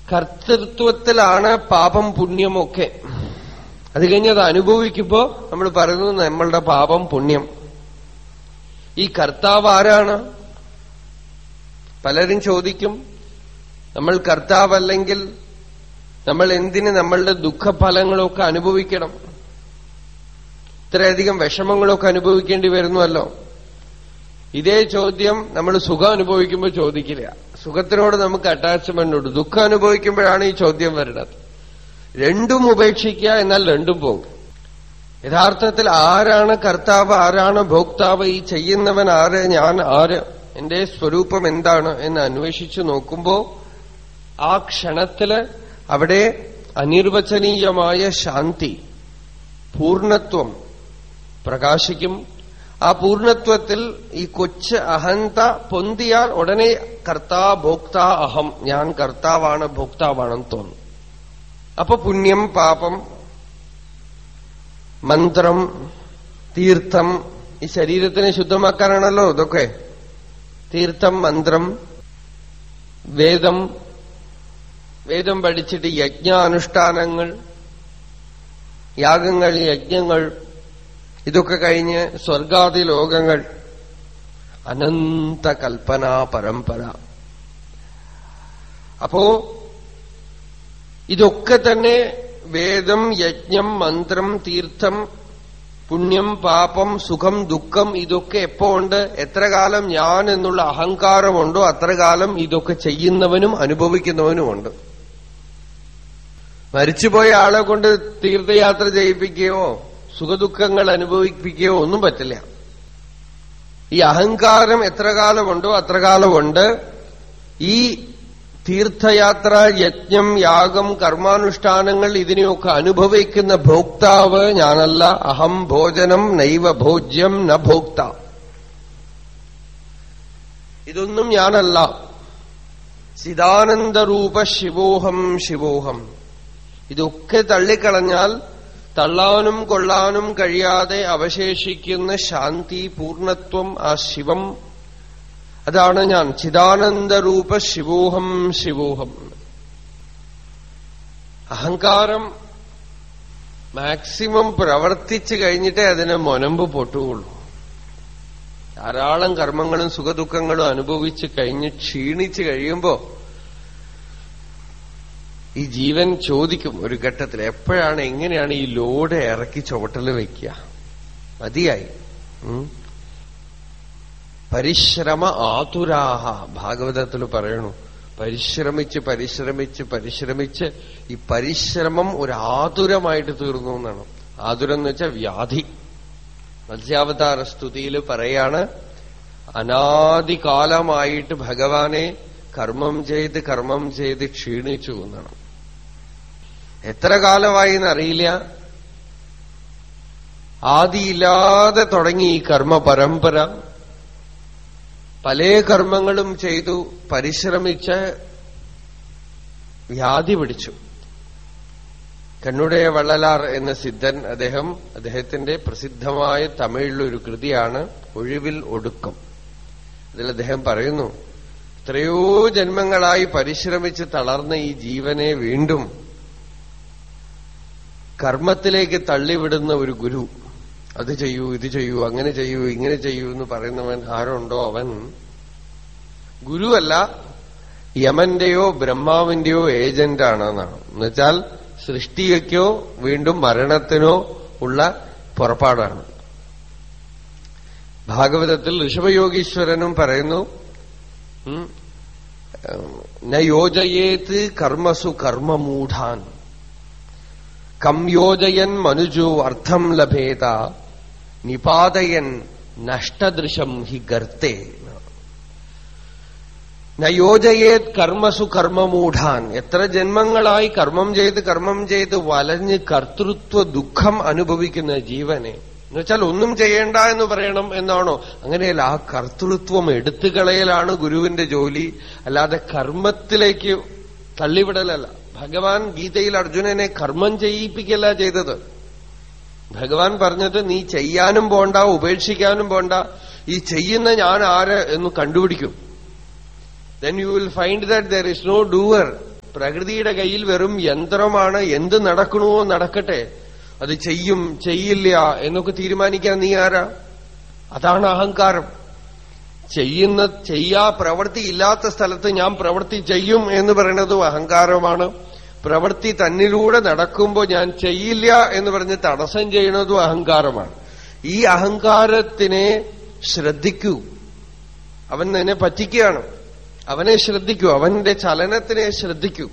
കർത്തൃത്വത്തിലാണ് പാപം പുണ്യമൊക്കെ അത് കഴിഞ്ഞ് അത് അനുഭവിക്കുമ്പോ നമ്മൾ പറയുന്നത് നമ്മളുടെ പാപം പുണ്യം ഈ കർത്താവ് ആരാണ് പലരും ചോദിക്കും നമ്മൾ കർത്താവല്ലെങ്കിൽ നമ്മൾ എന്തിന് നമ്മളുടെ ദുഃഖഫലങ്ങളൊക്കെ അനുഭവിക്കണം ഇത്രയധികം വിഷമങ്ങളൊക്കെ അനുഭവിക്കേണ്ടി വരുന്നുവല്ലോ ഇതേ ചോദ്യം നമ്മൾ സുഖം അനുഭവിക്കുമ്പോൾ ചോദിക്കില്ല സുഖത്തിനോട് നമുക്ക് അറ്റാച്ച്മെന്റ് ഉണ്ട് ദുഃഖം അനുഭവിക്കുമ്പോഴാണ് ഈ ചോദ്യം വരുന്നത് രണ്ടും ഉപേക്ഷിക്കുക എന്നാൽ രണ്ടും പോകും യഥാർത്ഥത്തിൽ ആരാണ് കർത്താവ് ആരാണ് ഭോക്താവ് ഈ ചെയ്യുന്നവൻ ആര് ഞാൻ ആര് എന്റെ സ്വരൂപം എന്താണ് എന്ന് അന്വേഷിച്ചു നോക്കുമ്പോ ആ ക്ഷണത്തില് അവിടെ അനിർവചനീയമായ ശാന്തി പൂർണത്വം പ്രകാശിക്കും ആ പൂർണത്വത്തിൽ ഈ കൊച്ച് അഹന്ത പൊന്തിയാൽ ഉടനെ കർത്താ ഭോക്താ അഹം ഞാൻ കർത്താവാണ് ഭോക്താവാണെന്ന് തോന്നും അപ്പൊ പുണ്യം പാപം മന്ത്രം തീർത്ഥം ഈ ശരീരത്തിനെ ശുദ്ധമാക്കാനാണല്ലോ ഇതൊക്കെ തീർത്ഥം മന്ത്രം വേദം വേദം പഠിച്ചിട്ട് യജ്ഞാനുഷ്ഠാനങ്ങൾ യാഗങ്ങൾ യജ്ഞങ്ങൾ ഇതൊക്കെ കഴിഞ്ഞ് സ്വർഗാദി ലോകങ്ങൾ അനന്ത കൽപ്പനാ പരമ്പര അപ്പോ ഇതൊക്കെ തന്നെ വേദം യജ്ഞം മന്ത്രം തീർത്ഥം പുണ്യം പാപം സുഖം ദുഃഖം ഇതൊക്കെ എപ്പോ ഉണ്ട് എത്ര കാലം ഞാൻ എന്നുള്ള അഹങ്കാരമുണ്ടോ അത്ര കാലം ഇതൊക്കെ ചെയ്യുന്നവനും അനുഭവിക്കുന്നവനുമുണ്ട് മരിച്ചുപോയ ആളെ കൊണ്ട് തീർത്ഥയാത്ര ചെയ്യിപ്പിക്കുകയോ സുഖദുഃഖങ്ങൾ അനുഭവിപ്പിക്കുകയോ ഒന്നും പറ്റില്ല ഈ അഹങ്കാരം എത്ര കാലമുണ്ടോ അത്ര കാലമുണ്ട് ഈ തീർത്ഥയാത്ര യജ്ഞം യാഗം കർമാനുഷ്ഠാനങ്ങൾ ഇതിനെയൊക്കെ അനുഭവിക്കുന്ന ഭോക്താവ് ഞാനല്ല അഹം ഭോജനം നൈവ ഭോജ്യം ന ഭോക്ത ഇതൊന്നും ഞാനല്ല ചിദാനന്ദരൂപ ശിവോഹം ശിവോഹം ഇതൊക്കെ തള്ളിക്കളഞ്ഞാൽ തള്ളാനും കൊള്ളാനും കഴിയാതെ അവശേഷിക്കുന്ന ശാന്തി പൂർണത്വം ആ ശിവം അതാണ് ഞാൻ ചിദാനന്ദരൂപ ശിവോഹം ശിവോഹം അഹങ്കാരം മാക്സിമം പ്രവർത്തിച്ചു കഴിഞ്ഞിട്ടേ അതിന് മൊനമ്പ് പൊട്ടുകയുള്ളൂ ധാരാളം കർമ്മങ്ങളും സുഖദുഃഖങ്ങളും അനുഭവിച്ച് കഴിഞ്ഞ് ക്ഷീണിച്ചു കഴിയുമ്പോ ഈ ജീവൻ ചോദിക്കും ഒരു ഘട്ടത്തിൽ എപ്പോഴാണ് എങ്ങനെയാണ് ഈ ലോഡ് ഇറക്കി ചുവട്ടില് വെക്കുക മതിയായി ഉം. പരിശ്രമ ആതുരാഹ ഭാഗവതത്തിൽ പറയണു പരിശ്രമിച്ച് പരിശ്രമിച്ച് പരിശ്രമിച്ച് ഈ പരിശ്രമം ഒരു ആതുരമായിട്ട് തീർന്നു എന്നാണ് ആതുരം എന്ന് വെച്ചാൽ വ്യാധി മത്സ്യാവതാര സ്തുതിയിൽ പറയാണ് അനാദികാലമായിട്ട് ഭഗവാനെ കർമ്മം ചെയ്ത് കർമ്മം ചെയ്ത് ക്ഷീണിച്ചു എന്നാണ് എത്ര കാലമായി എന്നറിയില്ല ആദിയില്ലാതെ തുടങ്ങി ഈ കർമ്മ പരമ്പര പല കർമ്മങ്ങളും ചെയ്തു പരിശ്രമിച്ച് വ്യാധി പിടിച്ചു കണ്ണുടയ വള്ളലാർ എന്ന സിദ്ധൻ അദ്ദേഹം അദ്ദേഹത്തിന്റെ പ്രസിദ്ധമായ തമിഴിലൊരു കൃതിയാണ് ഒഴിവിൽ ഒടുക്കം അതിൽ അദ്ദേഹം പറയുന്നു എത്രയോ ജന്മങ്ങളായി പരിശ്രമിച്ച് തളർന്ന ഈ ജീവനെ വീണ്ടും കർമ്മത്തിലേക്ക് തള്ളിവിടുന്ന ഒരു ഗുരു അത് ചെയ്യൂ ഇത് ചെയ്യൂ അങ്ങനെ ചെയ്യൂ ഇങ്ങനെ ചെയ്യൂ എന്ന് പറയുന്നവൻ ആരുണ്ടോ അവൻ ഗുരുവല്ല യമന്റെയോ ബ്രഹ്മാവിന്റെയോ ഏജന്റാണെന്നാണ് എന്നുവെച്ചാൽ സൃഷ്ടിക്കോ വീണ്ടും മരണത്തിനോ ഉള്ള പുറപ്പാടാണ് ഭാഗവതത്തിൽ ഋഷഭയോഗീശ്വരനും പറയുന്നു ഉം, ന യോജയേത് കർമ്മസു കർമ്മമൂഢാൻ കം യോജയൻ മനുജോ അർത്ഥം ലഭേത നിപാതയൻ നഷ്ടദൃശം ഹി ഗർത്തേ നയോജയേത് കർമ്മസു കർമ്മമൂഢാൻ എത്ര ജന്മങ്ങളായി കർമ്മം ചെയ്ത് കർമ്മം ചെയ്ത് വലഞ്ഞ് കർത്തൃത്വ ദുഃഖം അനുഭവിക്കുന്ന ജീവനെ എന്നുവെച്ചാൽ ഒന്നും ചെയ്യേണ്ട എന്ന് പറയണം എന്നാണോ അങ്ങനെയല്ല ആ കർത്തൃത്വം എടുത്തുകളയലാണ് ഗുരുവിന്റെ ജോലി അല്ലാതെ കർമ്മത്തിലേക്ക് തള്ളിവിടലല്ല ഭഗവാൻ ഗീതയിൽ അർജുനനെ കർമ്മം ചെയ്യിപ്പിക്കല്ല ചെയ്തത് ഭഗവാൻ പറഞ്ഞത് നീ ചെയ്യാനും പോണ്ട ഉപേക്ഷിക്കാനും പോണ്ട ഈ ചെയ്യുന്ന ഞാൻ ആര് എന്ന് കണ്ടുപിടിക്കും then you will find that there is no doer. പ്രകൃതിയുടെ കയ്യിൽ വെറും യന്ത്രമാണ് എന്ത് നടക്കണമോ നടക്കട്ടെ അത് ചെയ്യും ചെയ്യില്ല എന്നൊക്കെ തീരുമാനിക്കാൻ നീ ആരാ അതാണ് അഹങ്കാരം ചെയ്യുന്ന ചെയ്യാ പ്രവൃത്തി ഇല്ലാത്ത സ്ഥലത്ത് ഞാൻ പ്രവൃത്തി ചെയ്യും എന്ന് പറയുന്നതും അഹങ്കാരമാണ് പ്രവൃത്തി തന്നിലൂടെ നടക്കുമ്പോൾ ഞാൻ ചെയ്യില്ല എന്ന് പറഞ്ഞ് തടസ്സം ചെയ്യുന്നതും അഹങ്കാരമാണ് ഈ അഹങ്കാരത്തിനെ ശ്രദ്ധിക്കൂ അവൻ നിന്നെ പറ്റിക്കുകയാണ് അവനെ ശ്രദ്ധിക്കൂ അവന്റെ ചലനത്തിനെ ശ്രദ്ധിക്കൂ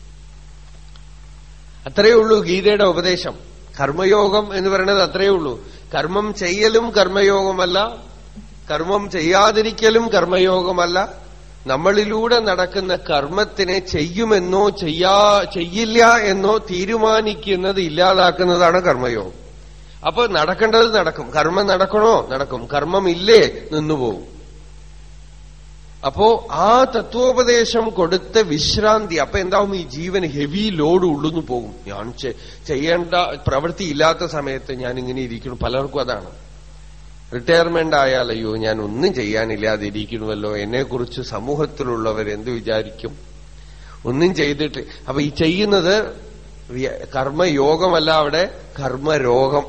അത്രയേ ഉള്ളൂ ഗീതയുടെ ഉപദേശം കർമ്മയോഗം എന്ന് പറയുന്നത് അത്രയേ ഉള്ളൂ കർമ്മം ചെയ്യലും കർമ്മയോഗമല്ല കർമ്മം ചെയ്യാതിരിക്കലും കർമ്മയോഗമല്ല നമ്മളിലൂടെ നടക്കുന്ന കർമ്മത്തിനെ ചെയ്യുമെന്നോ ചെയ്യാ ചെയ്യില്ല എന്നോ തീരുമാനിക്കുന്നത് ഇല്ലാതാക്കുന്നതാണ് കർമ്മയോഗം അപ്പൊ നടക്കേണ്ടത് നടക്കും കർമ്മം നടക്കണോ നടക്കും കർമ്മം ഇല്ലേ നിന്നുപോകും അപ്പോ ആ തത്വോപദേശം കൊടുത്ത വിശ്രാന്തി അപ്പൊ എന്താവും ഈ ജീവൻ ഹെവി ലോഡ് ഉള്ളുന്നു പോകും ഞാൻ ചെയ്യേണ്ട പ്രവൃത്തി ഇല്ലാത്ത സമയത്ത് ഞാൻ ഇങ്ങനെ ഇരിക്കുന്നു പലർക്കും അതാണ് റിട്ടയർമെന്റ് ആയാൽ അയ്യോ ഞാൻ ഒന്നും ചെയ്യാനില്ലാതിരിക്കണമല്ലോ എന്നെക്കുറിച്ച് സമൂഹത്തിലുള്ളവർ എന്ത് വിചാരിക്കും ഒന്നും ചെയ്തിട്ട് അപ്പൊ ഈ ചെയ്യുന്നത് കർമ്മയോഗമല്ല അവിടെ കർമ്മരോഗം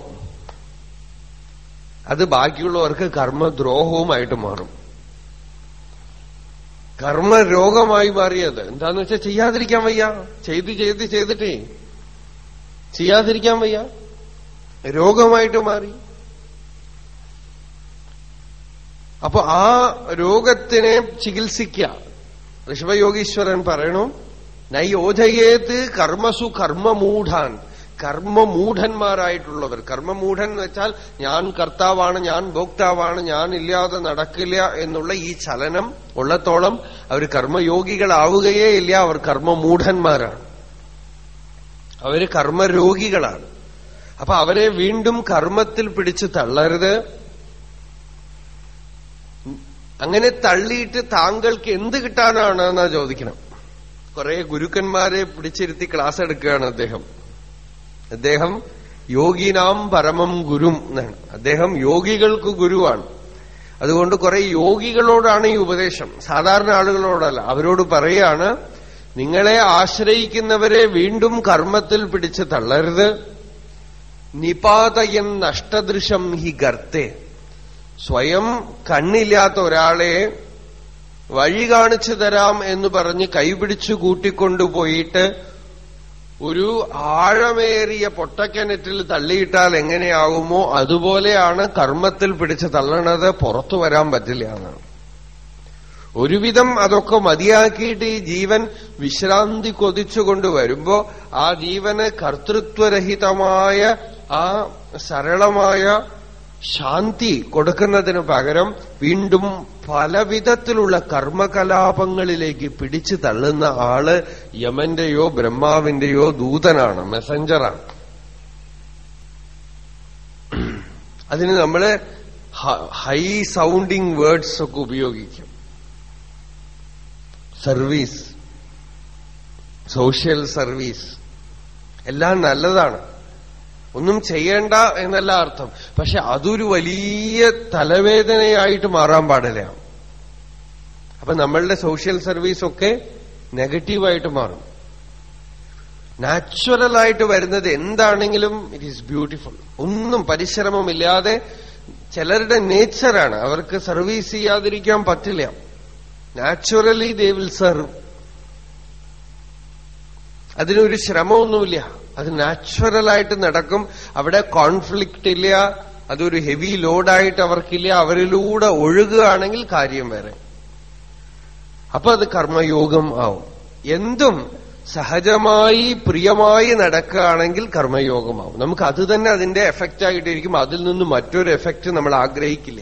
അത് ബാക്കിയുള്ളവർക്ക് കർമ്മദ്രോഹവുമായിട്ട് മാറും കർമ്മരോഗമായി മാറിയത് എന്താന്ന് വെച്ചാൽ ചെയ്യാതിരിക്കാൻ വയ്യ ചെയ്ത് ചെയ്ത് ചെയ്തിട്ടേ ചെയ്യാതിരിക്കാൻ വയ്യ രോഗമായിട്ട് മാറി അപ്പൊ ആ രോഗത്തിനെ ചികിത്സിക്ക ഋഷഭയോഗീശ്വരൻ പറയണു നൈയോധയേത് കർമ്മസു കർമ്മമൂഢാൻ കർമ്മമൂഢന്മാരായിട്ടുള്ളവർ കർമ്മമൂഢൻ എന്ന് വെച്ചാൽ ഞാൻ കർത്താവാണ് ഞാൻ ഭോക്താവാണ് ഞാൻ ഇല്ലാതെ നടക്കില്ല എന്നുള്ള ഈ ചലനം ഉള്ളത്തോളം അവർ കർമ്മയോഗികളാവുകയേ ഇല്ല അവർ കർമ്മമൂഢന്മാരാണ് അവര് കർമ്മരോഗികളാണ് അപ്പൊ അവരെ വീണ്ടും കർമ്മത്തിൽ പിടിച്ച് തള്ളരുത് അങ്ങനെ തള്ളിയിട്ട് താങ്കൾക്ക് എന്ത് കിട്ടാനാണ് എന്നാ ചോദിക്കണം കുറെ ഗുരുക്കന്മാരെ പിടിച്ചിരുത്തി ക്ലാസ് എടുക്കുകയാണ് അദ്ദേഹം അദ്ദേഹം യോഗിനാം പരമം ഗുരും എന്നാണ് അദ്ദേഹം യോഗികൾക്ക് ഗുരുവാണ് അതുകൊണ്ട് കുറെ യോഗികളോടാണ് ഈ ഉപദേശം സാധാരണ ആളുകളോടല്ല അവരോട് പറയാണ് നിങ്ങളെ ആശ്രയിക്കുന്നവരെ വീണ്ടും കർമ്മത്തിൽ പിടിച്ച് തള്ളരുത് നിപാതയൻ നഷ്ടദൃശം ഹി ഗർത്തെ സ്വയം കണ്ണില്ലാത്ത ഒരാളെ വഴി കാണിച്ചു തരാം എന്ന് പറഞ്ഞ് കൈപിടിച്ചു കൂട്ടിക്കൊണ്ടുപോയിട്ട് ഒരു ആഴമേറിയ പൊട്ടക്കിണറ്റിൽ തള്ളിയിട്ടാൽ എങ്ങനെയാകുമോ അതുപോലെയാണ് കർമ്മത്തിൽ പിടിച്ച് തള്ളണത് പുറത്തു വരാൻ പറ്റില്ല എന്നാണ് ഒരുവിധം അതൊക്കെ മതിയാക്കിയിട്ട് ഈ ജീവൻ വിശ്രാന്തി കൊതിച്ചുകൊണ്ട് വരുമ്പോ ആ ജീവന് കർത്തൃത്വരഹിതമായ ആ സരളമായ ശാന്തി കൊടുക്കുന്നതിന് പകരം വീണ്ടും പലവിധത്തിലുള്ള കർമ്മകലാപങ്ങളിലേക്ക് പിടിച്ചു തള്ളുന്ന ആള് യമന്റെയോ ബ്രഹ്മാവിന്റെയോ ദൂതനാണ് മെസഞ്ചറാണ് അതിന് നമ്മള് ഹൈ സൗണ്ടിങ് വേർഡ്സ് ഒക്കെ ഉപയോഗിക്കും സർവീസ് സോഷ്യൽ സർവീസ് എല്ലാം നല്ലതാണ് ഒന്നും ചെയ്യേണ്ട എന്നല്ല അർത്ഥം പക്ഷെ അതൊരു വലിയ തലവേദനയായിട്ട് മാറാൻ പാടില്ല അപ്പൊ നമ്മളുടെ സോഷ്യൽ സർവീസ് ഒക്കെ നെഗറ്റീവായിട്ട് മാറും നാച്ചുറലായിട്ട് വരുന്നത് എന്താണെങ്കിലും ഇറ്റ് ഈസ് ബ്യൂട്ടിഫുൾ ഒന്നും പരിശ്രമമില്ലാതെ ചിലരുടെ നേച്ചറാണ് അവർക്ക് സർവീസ് ചെയ്യാതിരിക്കാൻ പറ്റില്ല നാച്ചുറലി ദേ വിൽ സെർവ് അതിനൊരു ശ്രമമൊന്നുമില്ല അത് നാച്ചുറലായിട്ട് നടക്കും അവിടെ കോൺഫ്ലിക്റ്റ് ഇല്ല അതൊരു ഹെവി ലോഡായിട്ട് അവർക്കില്ല അവരിലൂടെ ഒഴുകുകയാണെങ്കിൽ കാര്യം വേറെ അപ്പൊ അത് കർമ്മയോഗം ആവും എന്തും സഹജമായി പ്രിയമായി നടക്കുകയാണെങ്കിൽ കർമ്മയോഗമാവും നമുക്ക് അത് തന്നെ അതിന്റെ എഫക്റ്റ് ആയിട്ടിരിക്കും അതിൽ നിന്ന് മറ്റൊരു എഫക്റ്റ് നമ്മൾ ആഗ്രഹിക്കില്ല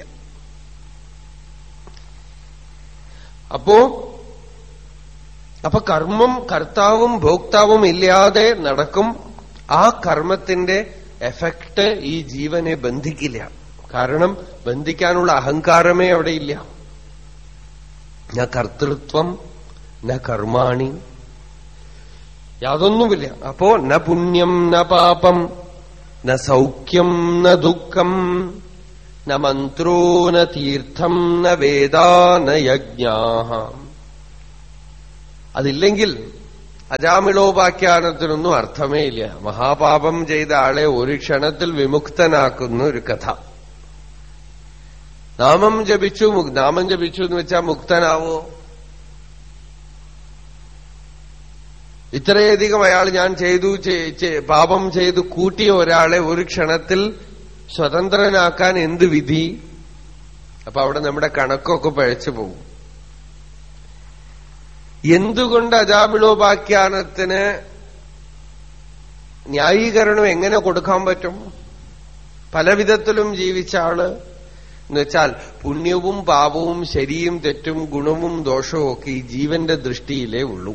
അപ്പോ അപ്പൊ കർമ്മം കർത്താവും ഭോക്താവും ഇല്ലാതെ നടക്കും ആ കർമ്മത്തിന്റെ എഫക്റ്റ് ഈ ജീവനെ ബന്ധിക്കില്ല കാരണം ബന്ധിക്കാനുള്ള അഹങ്കാരമേ അവിടെ ഇല്ല ന കർത്തൃത്വം ന കർമാണി യാതൊന്നുമില്ല അപ്പോ ന പുണ്യം ന പാപം ന സൗഖ്യം ന ദുഃഖം ന മന്ത്രോ ന തീർത്ഥം ന വേദാ ന യജ്ഞാ അതില്ലെങ്കിൽ അജാമിളോപാഖ്യാനത്തിനൊന്നും അർത്ഥമേ ഇല്ല മഹാപാപം ചെയ്ത ആളെ ഒരു ക്ഷണത്തിൽ വിമുക്തനാക്കുന്ന ഒരു കഥ നാമം ജപിച്ചു മു- നാമം ജപിച്ചു എന്ന് വെച്ചാൽ മുക്തനാവോ ഇത്രയധികം അയാൾ ഞാൻ ചെയ്തു ചെ- ചെ- പാപം ചെയ്തു കൂട്ടിയ ഒരാളെ ഒരു ക്ഷണത്തിൽ സ്വതന്ത്രനാക്കാൻ എന്ത് വിധി അപ്പൊ അവിടെ നമ്മുടെ കണക്കൊക്കെ പഴച്ചു പോകും എന്തുകൊണ്ട് അജാമിളോപാഖ്യാനത്തിന് ന്യായീകരണം എങ്ങനെ കൊടുക്കാൻ പറ്റും പല വിധത്തിലും ജീവിച്ച ആള് എന്നുവെച്ചാൽ പുണ്യവും പാപവും ശരിയും തെറ്റും ഗുണവും ദോഷവും ഒക്കെ ഈ ജീവന്റെ ദൃഷ്ടിയിലേ ഉള്ളൂ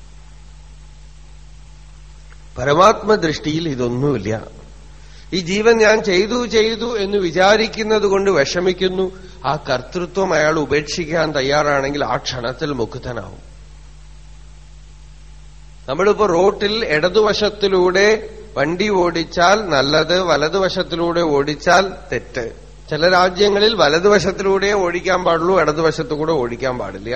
പരമാത്മ ദൃഷ്ടിയിൽ ഇതൊന്നുമില്ല ഈ ജീവൻ ഞാൻ ചെയ്തു ചെയ്തു എന്ന് വിചാരിക്കുന്നത് കൊണ്ട് വിഷമിക്കുന്നു ആ കർത്തൃത്വം അയാൾ ഉപേക്ഷിക്കാൻ തയ്യാറാണെങ്കിൽ ആ ക്ഷണത്തിൽ മുക്തനാവും നമ്മളിപ്പോ റോട്ടിൽ ഇടതുവശത്തിലൂടെ വണ്ടി ഓടിച്ചാൽ നല്ലത് വലതുവശത്തിലൂടെ ഓടിച്ചാൽ തെറ്റ് ചില രാജ്യങ്ങളിൽ വലതുവശത്തിലൂടെ ഓടിക്കാൻ പാടുള്ളൂ ഇടതുവശത്തു കൂടെ ഓടിക്കാൻ പാടില്ല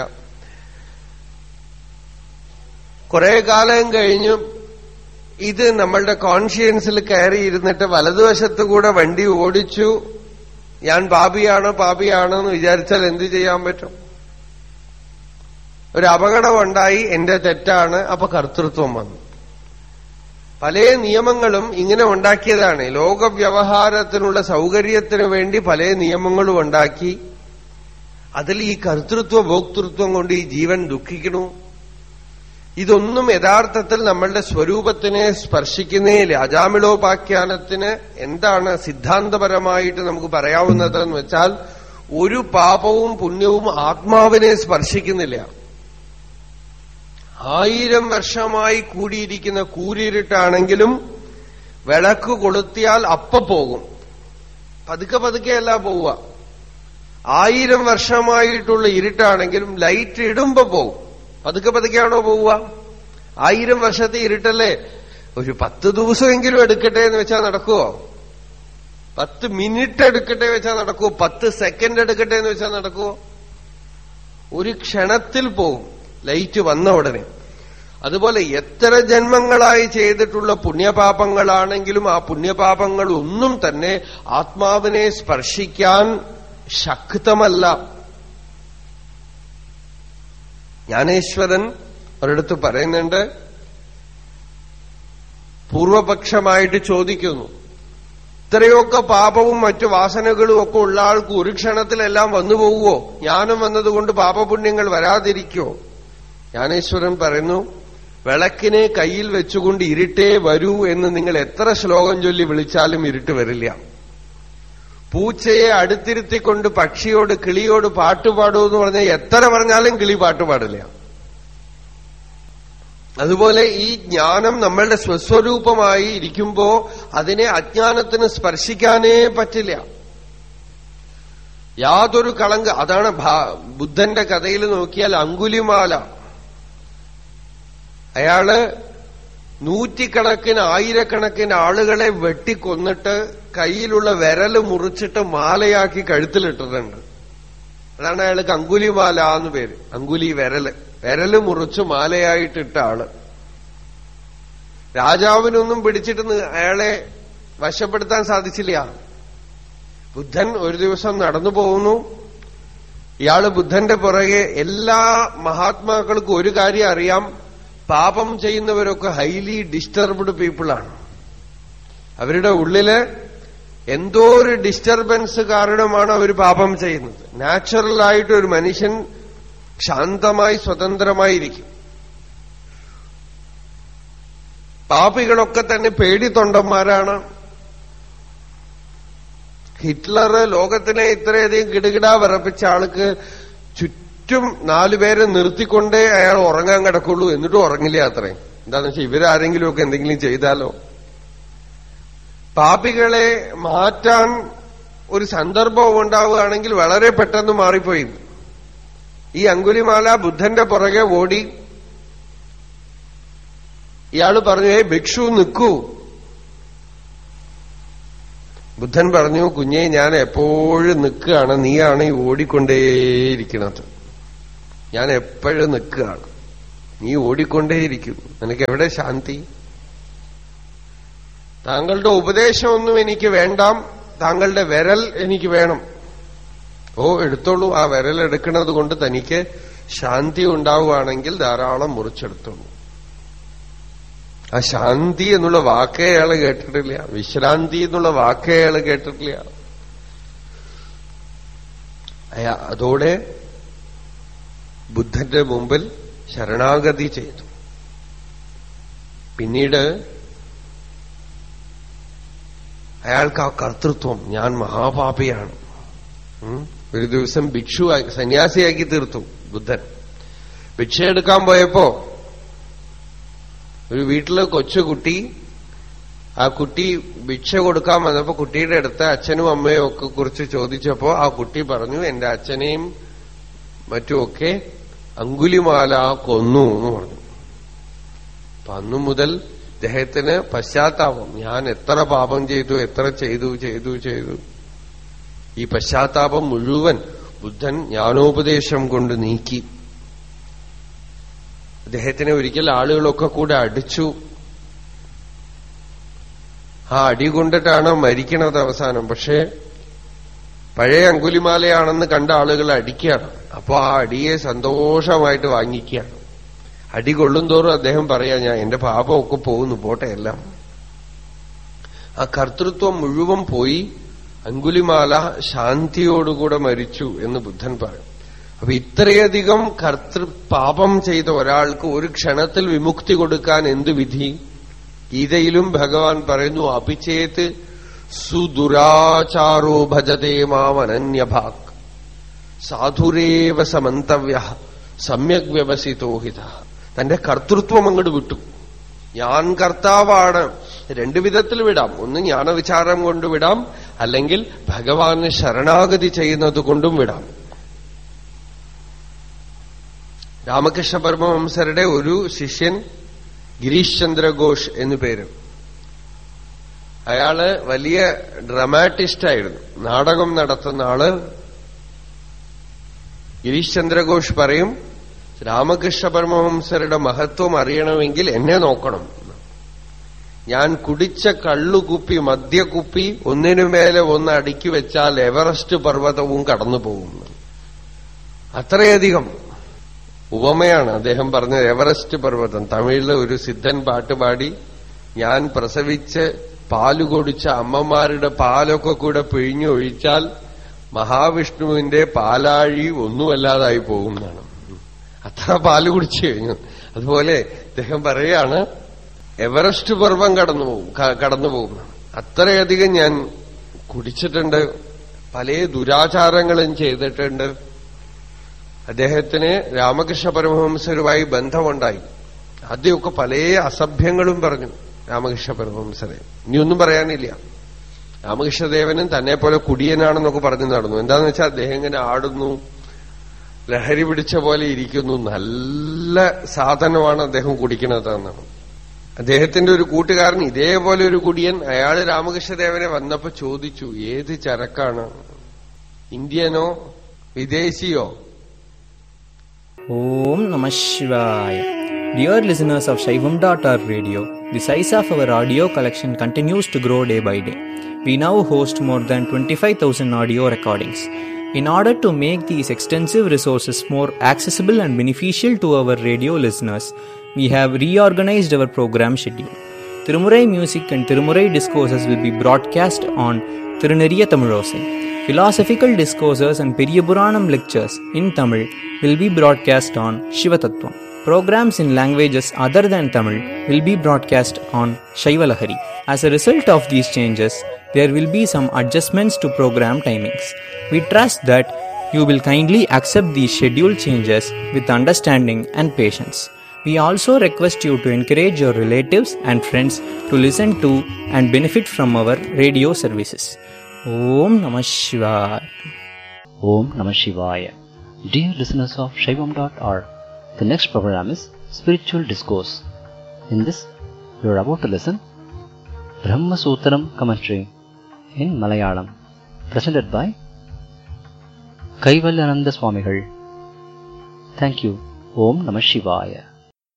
കുറെ കാലം കഴിഞ്ഞു ഇത് നമ്മളുടെ കോൺഷ്യൻസിൽ കയറി ഇരുന്നിട്ട് വലതുവശത്തു കൂടെ വണ്ടി ഓടിച്ചു ഞാൻ പാപിയാണോ പാപിയാണോ എന്ന് വിചാരിച്ചാൽ എന്ത് ചെയ്യാൻ പറ്റും ഒരു അപകടമുണ്ടായി എന്റെ തെറ്റാണ് അപ്പൊ കർത്തൃത്വം വന്നു പല നിയമങ്ങളും ഇങ്ങനെ ഉണ്ടാക്കിയതാണ് ലോകവ്യവഹാരത്തിനുള്ള സൗകര്യത്തിന് വേണ്ടി പല നിയമങ്ങളും ഉണ്ടാക്കി അതിൽ ഈ കർത്തൃത്വ ഭോക്തൃത്വം കൊണ്ട് ഈ ജീവൻ ദുഃഖിക്കണു ഇതൊന്നും യഥാർത്ഥത്തിൽ നമ്മളുടെ സ്വരൂപത്തിനെ സ്പർശിക്കുന്നേയില്ല അജാമിളോപാഖ്യാനത്തിന് എന്താണ് സിദ്ധാന്തപരമായിട്ട് നമുക്ക് പറയാവുന്നത് എന്ന് വെച്ചാൽ ഒരു പാപവും പുണ്യവും ആത്മാവിനെ സ്പർശിക്കുന്നില്ല ആയിരം വർഷമായി കൂടിയിരിക്കുന്ന കൂരിരുട്ടാണെങ്കിലും വിളക്ക് കൊളുത്തിയാൽ അപ്പ പോകും പതുക്കെ പതുക്കെയല്ല പോവുക ആയിരം വർഷമായിട്ടുള്ള ഇരുട്ടാണെങ്കിലും ലൈറ്റ് ഇടുമ്പോ പോകും പതുക്കെ പതുക്കെയാണോ പോവുക ആയിരം വർഷത്തെ ഇരുട്ടല്ലേ ഒരു പത്ത് ദിവസമെങ്കിലും എടുക്കട്ടെ എന്ന് വെച്ചാൽ നടക്കുവോ പത്ത് മിനിറ്റ് എടുക്കട്ടെ വെച്ചാൽ നടക്കുവോ പത്ത് സെക്കൻഡ് എടുക്കട്ടെ എന്ന് വെച്ചാൽ നടക്കുവോ ഒരു ക്ഷണത്തിൽ പോകും ലൈറ്റ് വന്ന ഉടനെ അതുപോലെ എത്ര ജന്മങ്ങളായി ചെയ്തിട്ടുള്ള പുണ്യപാപങ്ങളാണെങ്കിലും ആ പുണ്യപാപങ്ങൾ ഒന്നും തന്നെ ആത്മാവിനെ സ്പർശിക്കാൻ ശക്തമല്ല ജ്ഞാനേശ്വരൻ ഒരിടത്ത് പറയുന്നുണ്ട് പൂർവപക്ഷമായിട്ട് ചോദിക്കുന്നു ഇത്രയൊക്കെ പാപവും മറ്റു വാസനകളും ഒക്കെ ഉള്ള ആൾക്ക് ഒരു ക്ഷണത്തിലെല്ലാം വന്നു പോവുമോ ജ്ഞാനം വന്നതുകൊണ്ട് പാപപുണ്യങ്ങൾ വരാതിരിക്കോ ജ്ഞാനേശ്വരൻ പറയുന്നു വിളക്കിനെ കയ്യിൽ വെച്ചുകൊണ്ട് ഇരുട്ടേ വരൂ എന്ന് നിങ്ങൾ എത്ര ശ്ലോകം ചൊല്ലി വിളിച്ചാലും ഇരുട്ട് വരില്ല പൂച്ചയെ അടുത്തിരുത്തിക്കൊണ്ട് പക്ഷിയോട് കിളിയോട് പാട്ടുപാടൂ എന്ന് പറഞ്ഞാൽ എത്ര പറഞ്ഞാലും കിളി പാട്ടുപാടില്ല അതുപോലെ ഈ ജ്ഞാനം നമ്മളുടെ സ്വസ്വരൂപമായി ഇരിക്കുമ്പോ അതിനെ അജ്ഞാനത്തിന് സ്പർശിക്കാനേ പറ്റില്ല യാതൊരു കളങ്ക് അതാണ് ബുദ്ധന്റെ കഥയിൽ നോക്കിയാൽ അങ്കുലിമാല അയാള് നൂറ്റിക്കണക്കിന് ആയിരക്കണക്കിന് ആളുകളെ വെട്ടിക്കൊന്നിട്ട് കയ്യിലുള്ള വിരല് മുറിച്ചിട്ട് മാലയാക്കി കഴുത്തിലിട്ടിട്ടുണ്ട് അതാണ് അയാൾക്ക് അങ്കുലിമാല എന്ന് പേര് അങ്കുലി വിരല് വിരല് മുറിച്ച് മാലയായിട്ടിട്ട ആള് രാജാവിനൊന്നും പിടിച്ചിട്ട് അയാളെ വശപ്പെടുത്താൻ സാധിച്ചില്ല ബുദ്ധൻ ഒരു ദിവസം നടന്നു പോകുന്നു ഇയാള് ബുദ്ധന്റെ പുറകെ എല്ലാ മഹാത്മാക്കൾക്കും ഒരു കാര്യം അറിയാം പാപം ചെയ്യുന്നവരൊക്കെ ഹൈലി ഡിസ്റ്റർബ്ഡ് പീപ്പിളാണ് അവരുടെ ഉള്ളില് എന്തോ ഒരു ഡിസ്റ്റർബൻസ് കാരണമാണ് അവർ പാപം ചെയ്യുന്നത് നാച്ചുറലായിട്ട് ഒരു മനുഷ്യൻ ശാന്തമായി സ്വതന്ത്രമായിരിക്കും പാപികളൊക്കെ തന്നെ പേടിത്തൊണ്ടന്മാരാണ് ഹിറ്റ്ലർ ലോകത്തിനെ ഇത്രയധികം കിടുകിടാ വിറപ്പിച്ച ആൾക്ക് ചുറ്റും നാലുപേരെ നിർത്തിക്കൊണ്ടേ അയാൾ ഉറങ്ങാൻ കിടക്കുള്ളൂ എന്നിട്ടും ഉറങ്ങില്ല അത്രയും എന്താണെന്ന് വെച്ചാൽ ഇവരാരെങ്കിലുമൊക്കെ എന്തെങ്കിലും ചെയ്താലോ പാപികളെ മാറ്റാൻ ഒരു സന്ദർഭം ഉണ്ടാവുകയാണെങ്കിൽ വളരെ പെട്ടെന്ന് മാറിപ്പോയി ഈ അങ്കുലിമാല ബുദ്ധന്റെ പുറകെ ഓടി ഇയാള് പറഞ്ഞു ഏ ഭിക്ഷു നിൽക്കൂ ബുദ്ധൻ പറഞ്ഞു കുഞ്ഞെ ഞാൻ എപ്പോഴും നിൽക്കുകയാണ് നീയാണ് ഈ ഓടിക്കൊണ്ടേയിരിക്കുന്നത് ഞാൻ എപ്പോഴും നിൽക്കുകയാണ് നീ ഓടിക്കൊണ്ടേയിരിക്കും നിനക്ക് എവിടെ ശാന്തി താങ്കളുടെ ഉപദേശമൊന്നും എനിക്ക് വേണ്ടാം താങ്കളുടെ വിരൽ എനിക്ക് വേണം ഓ എടുത്തോളൂ ആ വിരൽ എടുക്കുന്നത് കൊണ്ട് തനിക്ക് ശാന്തി ഉണ്ടാവുകയാണെങ്കിൽ ധാരാളം മുറിച്ചെടുത്തോളൂ ആ ശാന്തി എന്നുള്ള വാക്കേ അയാള് കേട്ടിട്ടില്ല വിശ്രാന്തി എന്നുള്ള വാക്കേ അയാള് കേട്ടിട്ടില്ല അയാ അതോടെ ബുദ്ധന്റെ മുമ്പിൽ ശരണാഗതി ചെയ്തു പിന്നീട് അയാൾക്ക് ആ കർത്തൃത്വം ഞാൻ മഹാപാപിയാണ് ഉം. ഒരു ദിവസം ഭിക്ഷു സന്യാസിയാക്കി തീർത്തു ബുദ്ധൻ ഭിക്ഷ എടുക്കാൻ പോയപ്പോ ഒരു വീട്ടില് കൊച്ചുകുട്ടി ആ കുട്ടി ഭിക്ഷ കൊടുക്കാൻ വന്നപ്പോ കുട്ടിയുടെ അടുത്ത് അച്ഛനും അമ്മയും ഒക്കെ കുറിച്ച് ചോദിച്ചപ്പോ ആ കുട്ടി പറഞ്ഞു എന്റെ അച്ഛനെയും മറ്റുമൊക്കെ അങ്കുലിമാല കൊന്നു എന്ന് പറഞ്ഞു അപ്പൊ അന്നു മുതൽ ഇദ്ദേഹത്തിന് പശ്ചാത്താപം ഞാൻ എത്ര പാപം ചെയ്തു എത്ര ചെയ്തു ചെയ്തു ചെയ്തു ഈ പശ്ചാത്താപം മുഴുവൻ ബുദ്ധൻ ജ്ഞാനോപദേശം കൊണ്ട് നീക്കി അദ്ദേഹത്തിനെ ഒരിക്കൽ ആളുകളൊക്കെ കൂടെ അടിച്ചു ആ അടി കൊണ്ടിട്ടാണ് മരിക്കണത് അവസാനം പക്ഷേ പഴയ അങ്കുലിമാലയാണെന്ന് കണ്ട ആളുകൾ അടിക്കുകയാണ് അപ്പോ ആ അടിയെ സന്തോഷമായിട്ട് വാങ്ങിക്കുകയാണ് അടി കൊള്ളുന്തോറും അദ്ദേഹം പറയാ ഞാൻ എന്റെ പാപമൊക്കെ പോകുന്നു പോട്ടെ എല്ലാം ആ കർത്തൃത്വം മുഴുവൻ പോയി അങ്കുലിമാല ശാന്തിയോടുകൂടെ മരിച്ചു എന്ന് ബുദ്ധൻ പറയും അപ്പൊ ഇത്രയധികം കർത്തൃ പാപം ചെയ്ത ഒരാൾക്ക് ഒരു ക്ഷണത്തിൽ വിമുക്തി കൊടുക്കാൻ എന്ത് വിധി ഗീതയിലും ഭഗവാൻ പറയുന്നു അപിചേത് സുദുരാചാരോ ഭജതേ മാമനന്യഭാക് സാധുരേവ സമന്തവ്യ സമ്യക് വ്യവസിതോഹിത തന്റെ കർത്തൃത്വം അങ്ങോട്ട് വിട്ടു ഞാൻ കർത്താവാണ് രണ്ടു വിധത്തിൽ വിടാം ഒന്ന് ജ്ഞാനവിചാരം കൊണ്ട് വിടാം അല്ലെങ്കിൽ ഭഗവാന് ശരണാഗതി ചെയ്യുന്നത് കൊണ്ടും വിടാം രാമകൃഷ്ണ പരമഹംസരുടെ ഒരു ശിഷ്യൻ ഗിരീഷ് ചന്ദ്ര ഘോഷ് എന്നു പേര് അയാള് വലിയ ഡ്രമാറ്റിസ്റ്റായിരുന്നു നാടകം നടത്തുന്ന ആള് ഗിരീഷ് ചന്ദ്ര ഘോഷ് പറയും രാമകൃഷ്ണ പരമഹംസരുടെ മഹത്വം അറിയണമെങ്കിൽ എന്നെ നോക്കണം ഞാൻ കുടിച്ച കള്ളുകുപ്പി മദ്യക്കുപ്പി ഒന്നിനു മേലെ ഒന്ന് അടുക്കി വെച്ചാൽ എവറസ്റ്റ് പർവ്വതവും കടന്നു പോകും അത്രയധികം ഉപമയാണ് അദ്ദേഹം പറഞ്ഞത് എവറസ്റ്റ് പർവ്വതം തമിഴില് ഒരു സിദ്ധൻ പാട്ടുപാടി ഞാൻ പ്രസവിച്ച് പാല് കൊടിച്ച അമ്മമാരുടെ പാലൊക്കെ കൂടെ പിഴിഞ്ഞൊഴിച്ചാൽ മഹാവിഷ്ണുവിന്റെ പാലാഴി ഒന്നുമല്ലാതായി പോകുന്നതാണ് അത്ര പാല് കുടിച്ചു കഴിഞ്ഞു അതുപോലെ അദ്ദേഹം പറയുകയാണ് എവറസ്റ്റ് പർവ്വം കടന്നു പോകും കടന്നു പോകും അത്രയധികം ഞാൻ കുടിച്ചിട്ടുണ്ട് പല ദുരാചാരങ്ങളും ചെയ്തിട്ടുണ്ട് അദ്ദേഹത്തിന് രാമകൃഷ്ണ പരമഹംസരുമായി ബന്ധമുണ്ടായി ആദ്യമൊക്കെ പല അസഭ്യങ്ങളും പറഞ്ഞു രാമകൃഷ്ണ പരമഹംസരെ ഇനിയൊന്നും പറയാനില്ല രാമകൃഷ്ണദേവനും തന്നെ പോലെ കുടിയനാണെന്നൊക്കെ പറഞ്ഞു നടന്നു എന്താന്ന് വെച്ചാൽ അദ്ദേഹം ഇങ്ങനെ ആടുന്നു ലഹരി പിടിച്ച പോലെ ഇരിക്കുന്നു നല്ല സാധനമാണ് അദ്ദേഹം കുടിക്കണതെന്നാണ് അദ്ദേഹത്തിന്റെ ഒരു കൂട്ടുകാരൻ ഇതേപോലെ ഒരു കുടിയൻ അയാൾ രാമകൃഷ്ണദേവനെ വന്നപ്പോ ചോദിച്ചു ഏത് ചരക്കാണ് ഇന്ത്യനോ വിദേശിയോ Om Namah Shivaya. Dear listeners of Shaivam.org radio, the size of our audio collection continues to grow day by day. We now host more than 25,000 audio recordings. In order to make these extensive resources more accessible and beneficial to our radio listeners, we have reorganized our program schedule. Tirumurai music and Tirumurai discourses will be broadcast on Tiruneriya Tamilosai. Philosophical discourses and Periyapuranam lectures in Tamil will be broadcast on Shivatattvam. Programs in languages other than Tamil will be broadcast on Shaivalahari. As a result of these changes, there will be some adjustments to program timings. We trust that you will kindly accept these schedule changes with understanding and patience. We also request you to encourage your relatives and friends to listen to and benefit from our radio services. Om Namah Shivaya. Om Namah Shivaya. Dear listeners of Shaivam.org, the next program is Spiritual Discourse. In this, you are about to listen Brahma Sutram commentary in Malayalam, presented by Kaivalyananda Swamigal. Thank you. Om Namah Shivaya.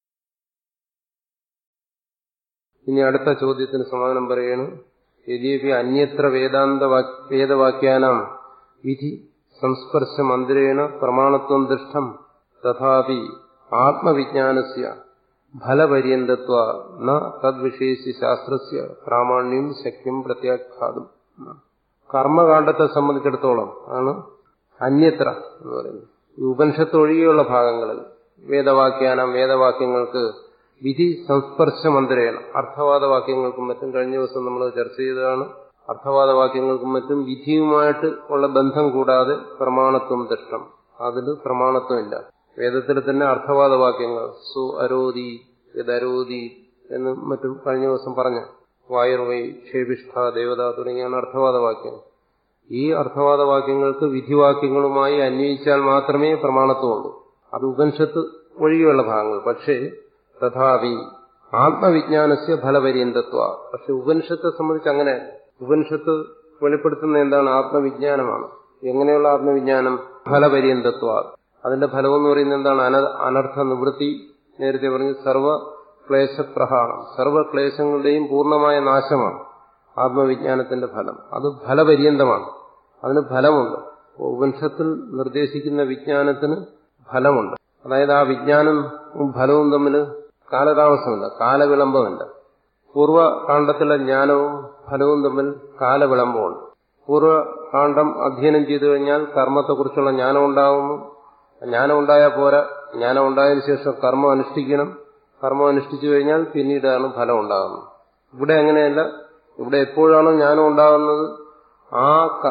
ഇനി അടുത്ത ചോദ്യത്തിന് സമാധാനം പറയാണ് യദ്യപി അന്യത്ര വേദാന്ത വേദവാക്യാനാം വിധി സംസ്പർശ മന്ദിരേണ പ്രമാണത്വം ദൃഷ്ടം തഥാപി ആത്മവിജ്ഞാനസ്യ ഫലപര്യന്തത്വ ന തദ്വിഷയസ്യ ശാസ്ത്രസ്യ പ്രാമാണ്യം ശക്യം പ്രത്യാഘാതം കർമ്മകാണ്ഡത്തെ സംബന്ധിച്ചിടത്തോളം ആണ് അന്യത്ര എന്ന് പറയുന്നത് ഈ ഉപനിഷത്ത് ഒഴികെയുള്ള ഭാഗങ്ങളിൽ വേദവാക്യാനം വേദവാക്യങ്ങൾക്ക് വിധി സംസ്പർശ മന്ത്രേണ അർത്ഥവാദ വാക്യങ്ങൾക്കും മറ്റും കഴിഞ്ഞ ദിവസം നമ്മൾ ചർച്ച ചെയ്തതാണ് അർത്ഥവാദ വാക്യങ്ങൾക്കും മറ്റും വിധിയുമായിട്ട് ഉള്ള ബന്ധം കൂടാതെ പ്രമാണത്വം ദൃഷ്ടം അതിന് പ്രമാണത്വമില്ല വേദത്തിൽ തന്നെ അർത്ഥവാദ വാക്യങ്ങൾ സു അരോധി യദരോധി എന്ന് മറ്റും കഴിഞ്ഞ ദിവസം പറഞ്ഞു വായുർവൈ ക്ഷേപിഷ്ഠ ദേവത തുടങ്ങിയാണ് അർത്ഥവാദ വാക്യം ഈ അർത്ഥവാദ വാക്യങ്ങൾക്ക് വിധിവാക്യങ്ങളുമായി അന്വയിച്ചാൽ മാത്രമേ പ്രമാണത്വമുള്ളൂ അത് ഉപനിഷത്ത് ഒഴികെയുള്ള ഭാഗങ്ങൾ പക്ഷേ തഥാപി ആത്മവിജ്ഞാനസ്യ ഫലപര്യന്തത്വ പക്ഷെ ഉപനിഷത്തെ സംബന്ധിച്ച് അങ്ങനെ ഉപനിഷത്ത് വെളിപ്പെടുത്തുന്ന എന്താണ് ആത്മവിജ്ഞാനമാണ് എങ്ങനെയുള്ള ആത്മവിജ്ഞാനം ഫലപര്യന്തത്വ അതിന്റെ ഫലം എന്ന് പറയുന്നത് എന്താണ് അന അനർത്ഥ നിവൃത്തി നേരത്തെ പറഞ്ഞു സർവ ക്ലേശപ്രഹാണം സർവ ക്ലേശങ്ങളുടെയും പൂർണ്ണമായ നാശമാണ് ആത്മവിജ്ഞാനത്തിന്റെ ഫലം അത് ഫലപര്യന്തമാണ് അതിന് ഫലമുണ്ട് ഉപനിഷത്തിൽ നിർദ്ദേശിക്കുന്ന വിജ്ഞാനത്തിന് ഫലമുണ്ട് അതായത് ആ വിജ്ഞാനവും ഫലവും തമ്മിൽ കാലതാമസമില്ല കാലവിളംബമില്ല പൂർവ്വകാണ്ഡത്തിലെ ജ്ഞാനവും ഫലവും തമ്മിൽ കാലവിളംബമുണ്ട് പൂർവ്വകാണ്ഡം അധ്യയനം ചെയ്തു കഴിഞ്ഞാൽ കർമ്മത്തെക്കുറിച്ചുള്ള ജ്ഞാനം ഉണ്ടാകുന്നു ജ്ഞാനം ഉണ്ടായാൽ പോരാ ജ്ഞാനം ഉണ്ടായതിനു ശേഷം കർമ്മം അനുഷ്ഠിക്കണം കർമ്മം അനുഷ്ഠിച്ചു കഴിഞ്ഞാൽ പിന്നീടാണ് ഫലം ഉണ്ടാകുന്നത് ഇവിടെ അങ്ങനെയല്ല ഇവിടെ എപ്പോഴാണോ ജ്ഞാനം ഉണ്ടാകുന്നത് ആ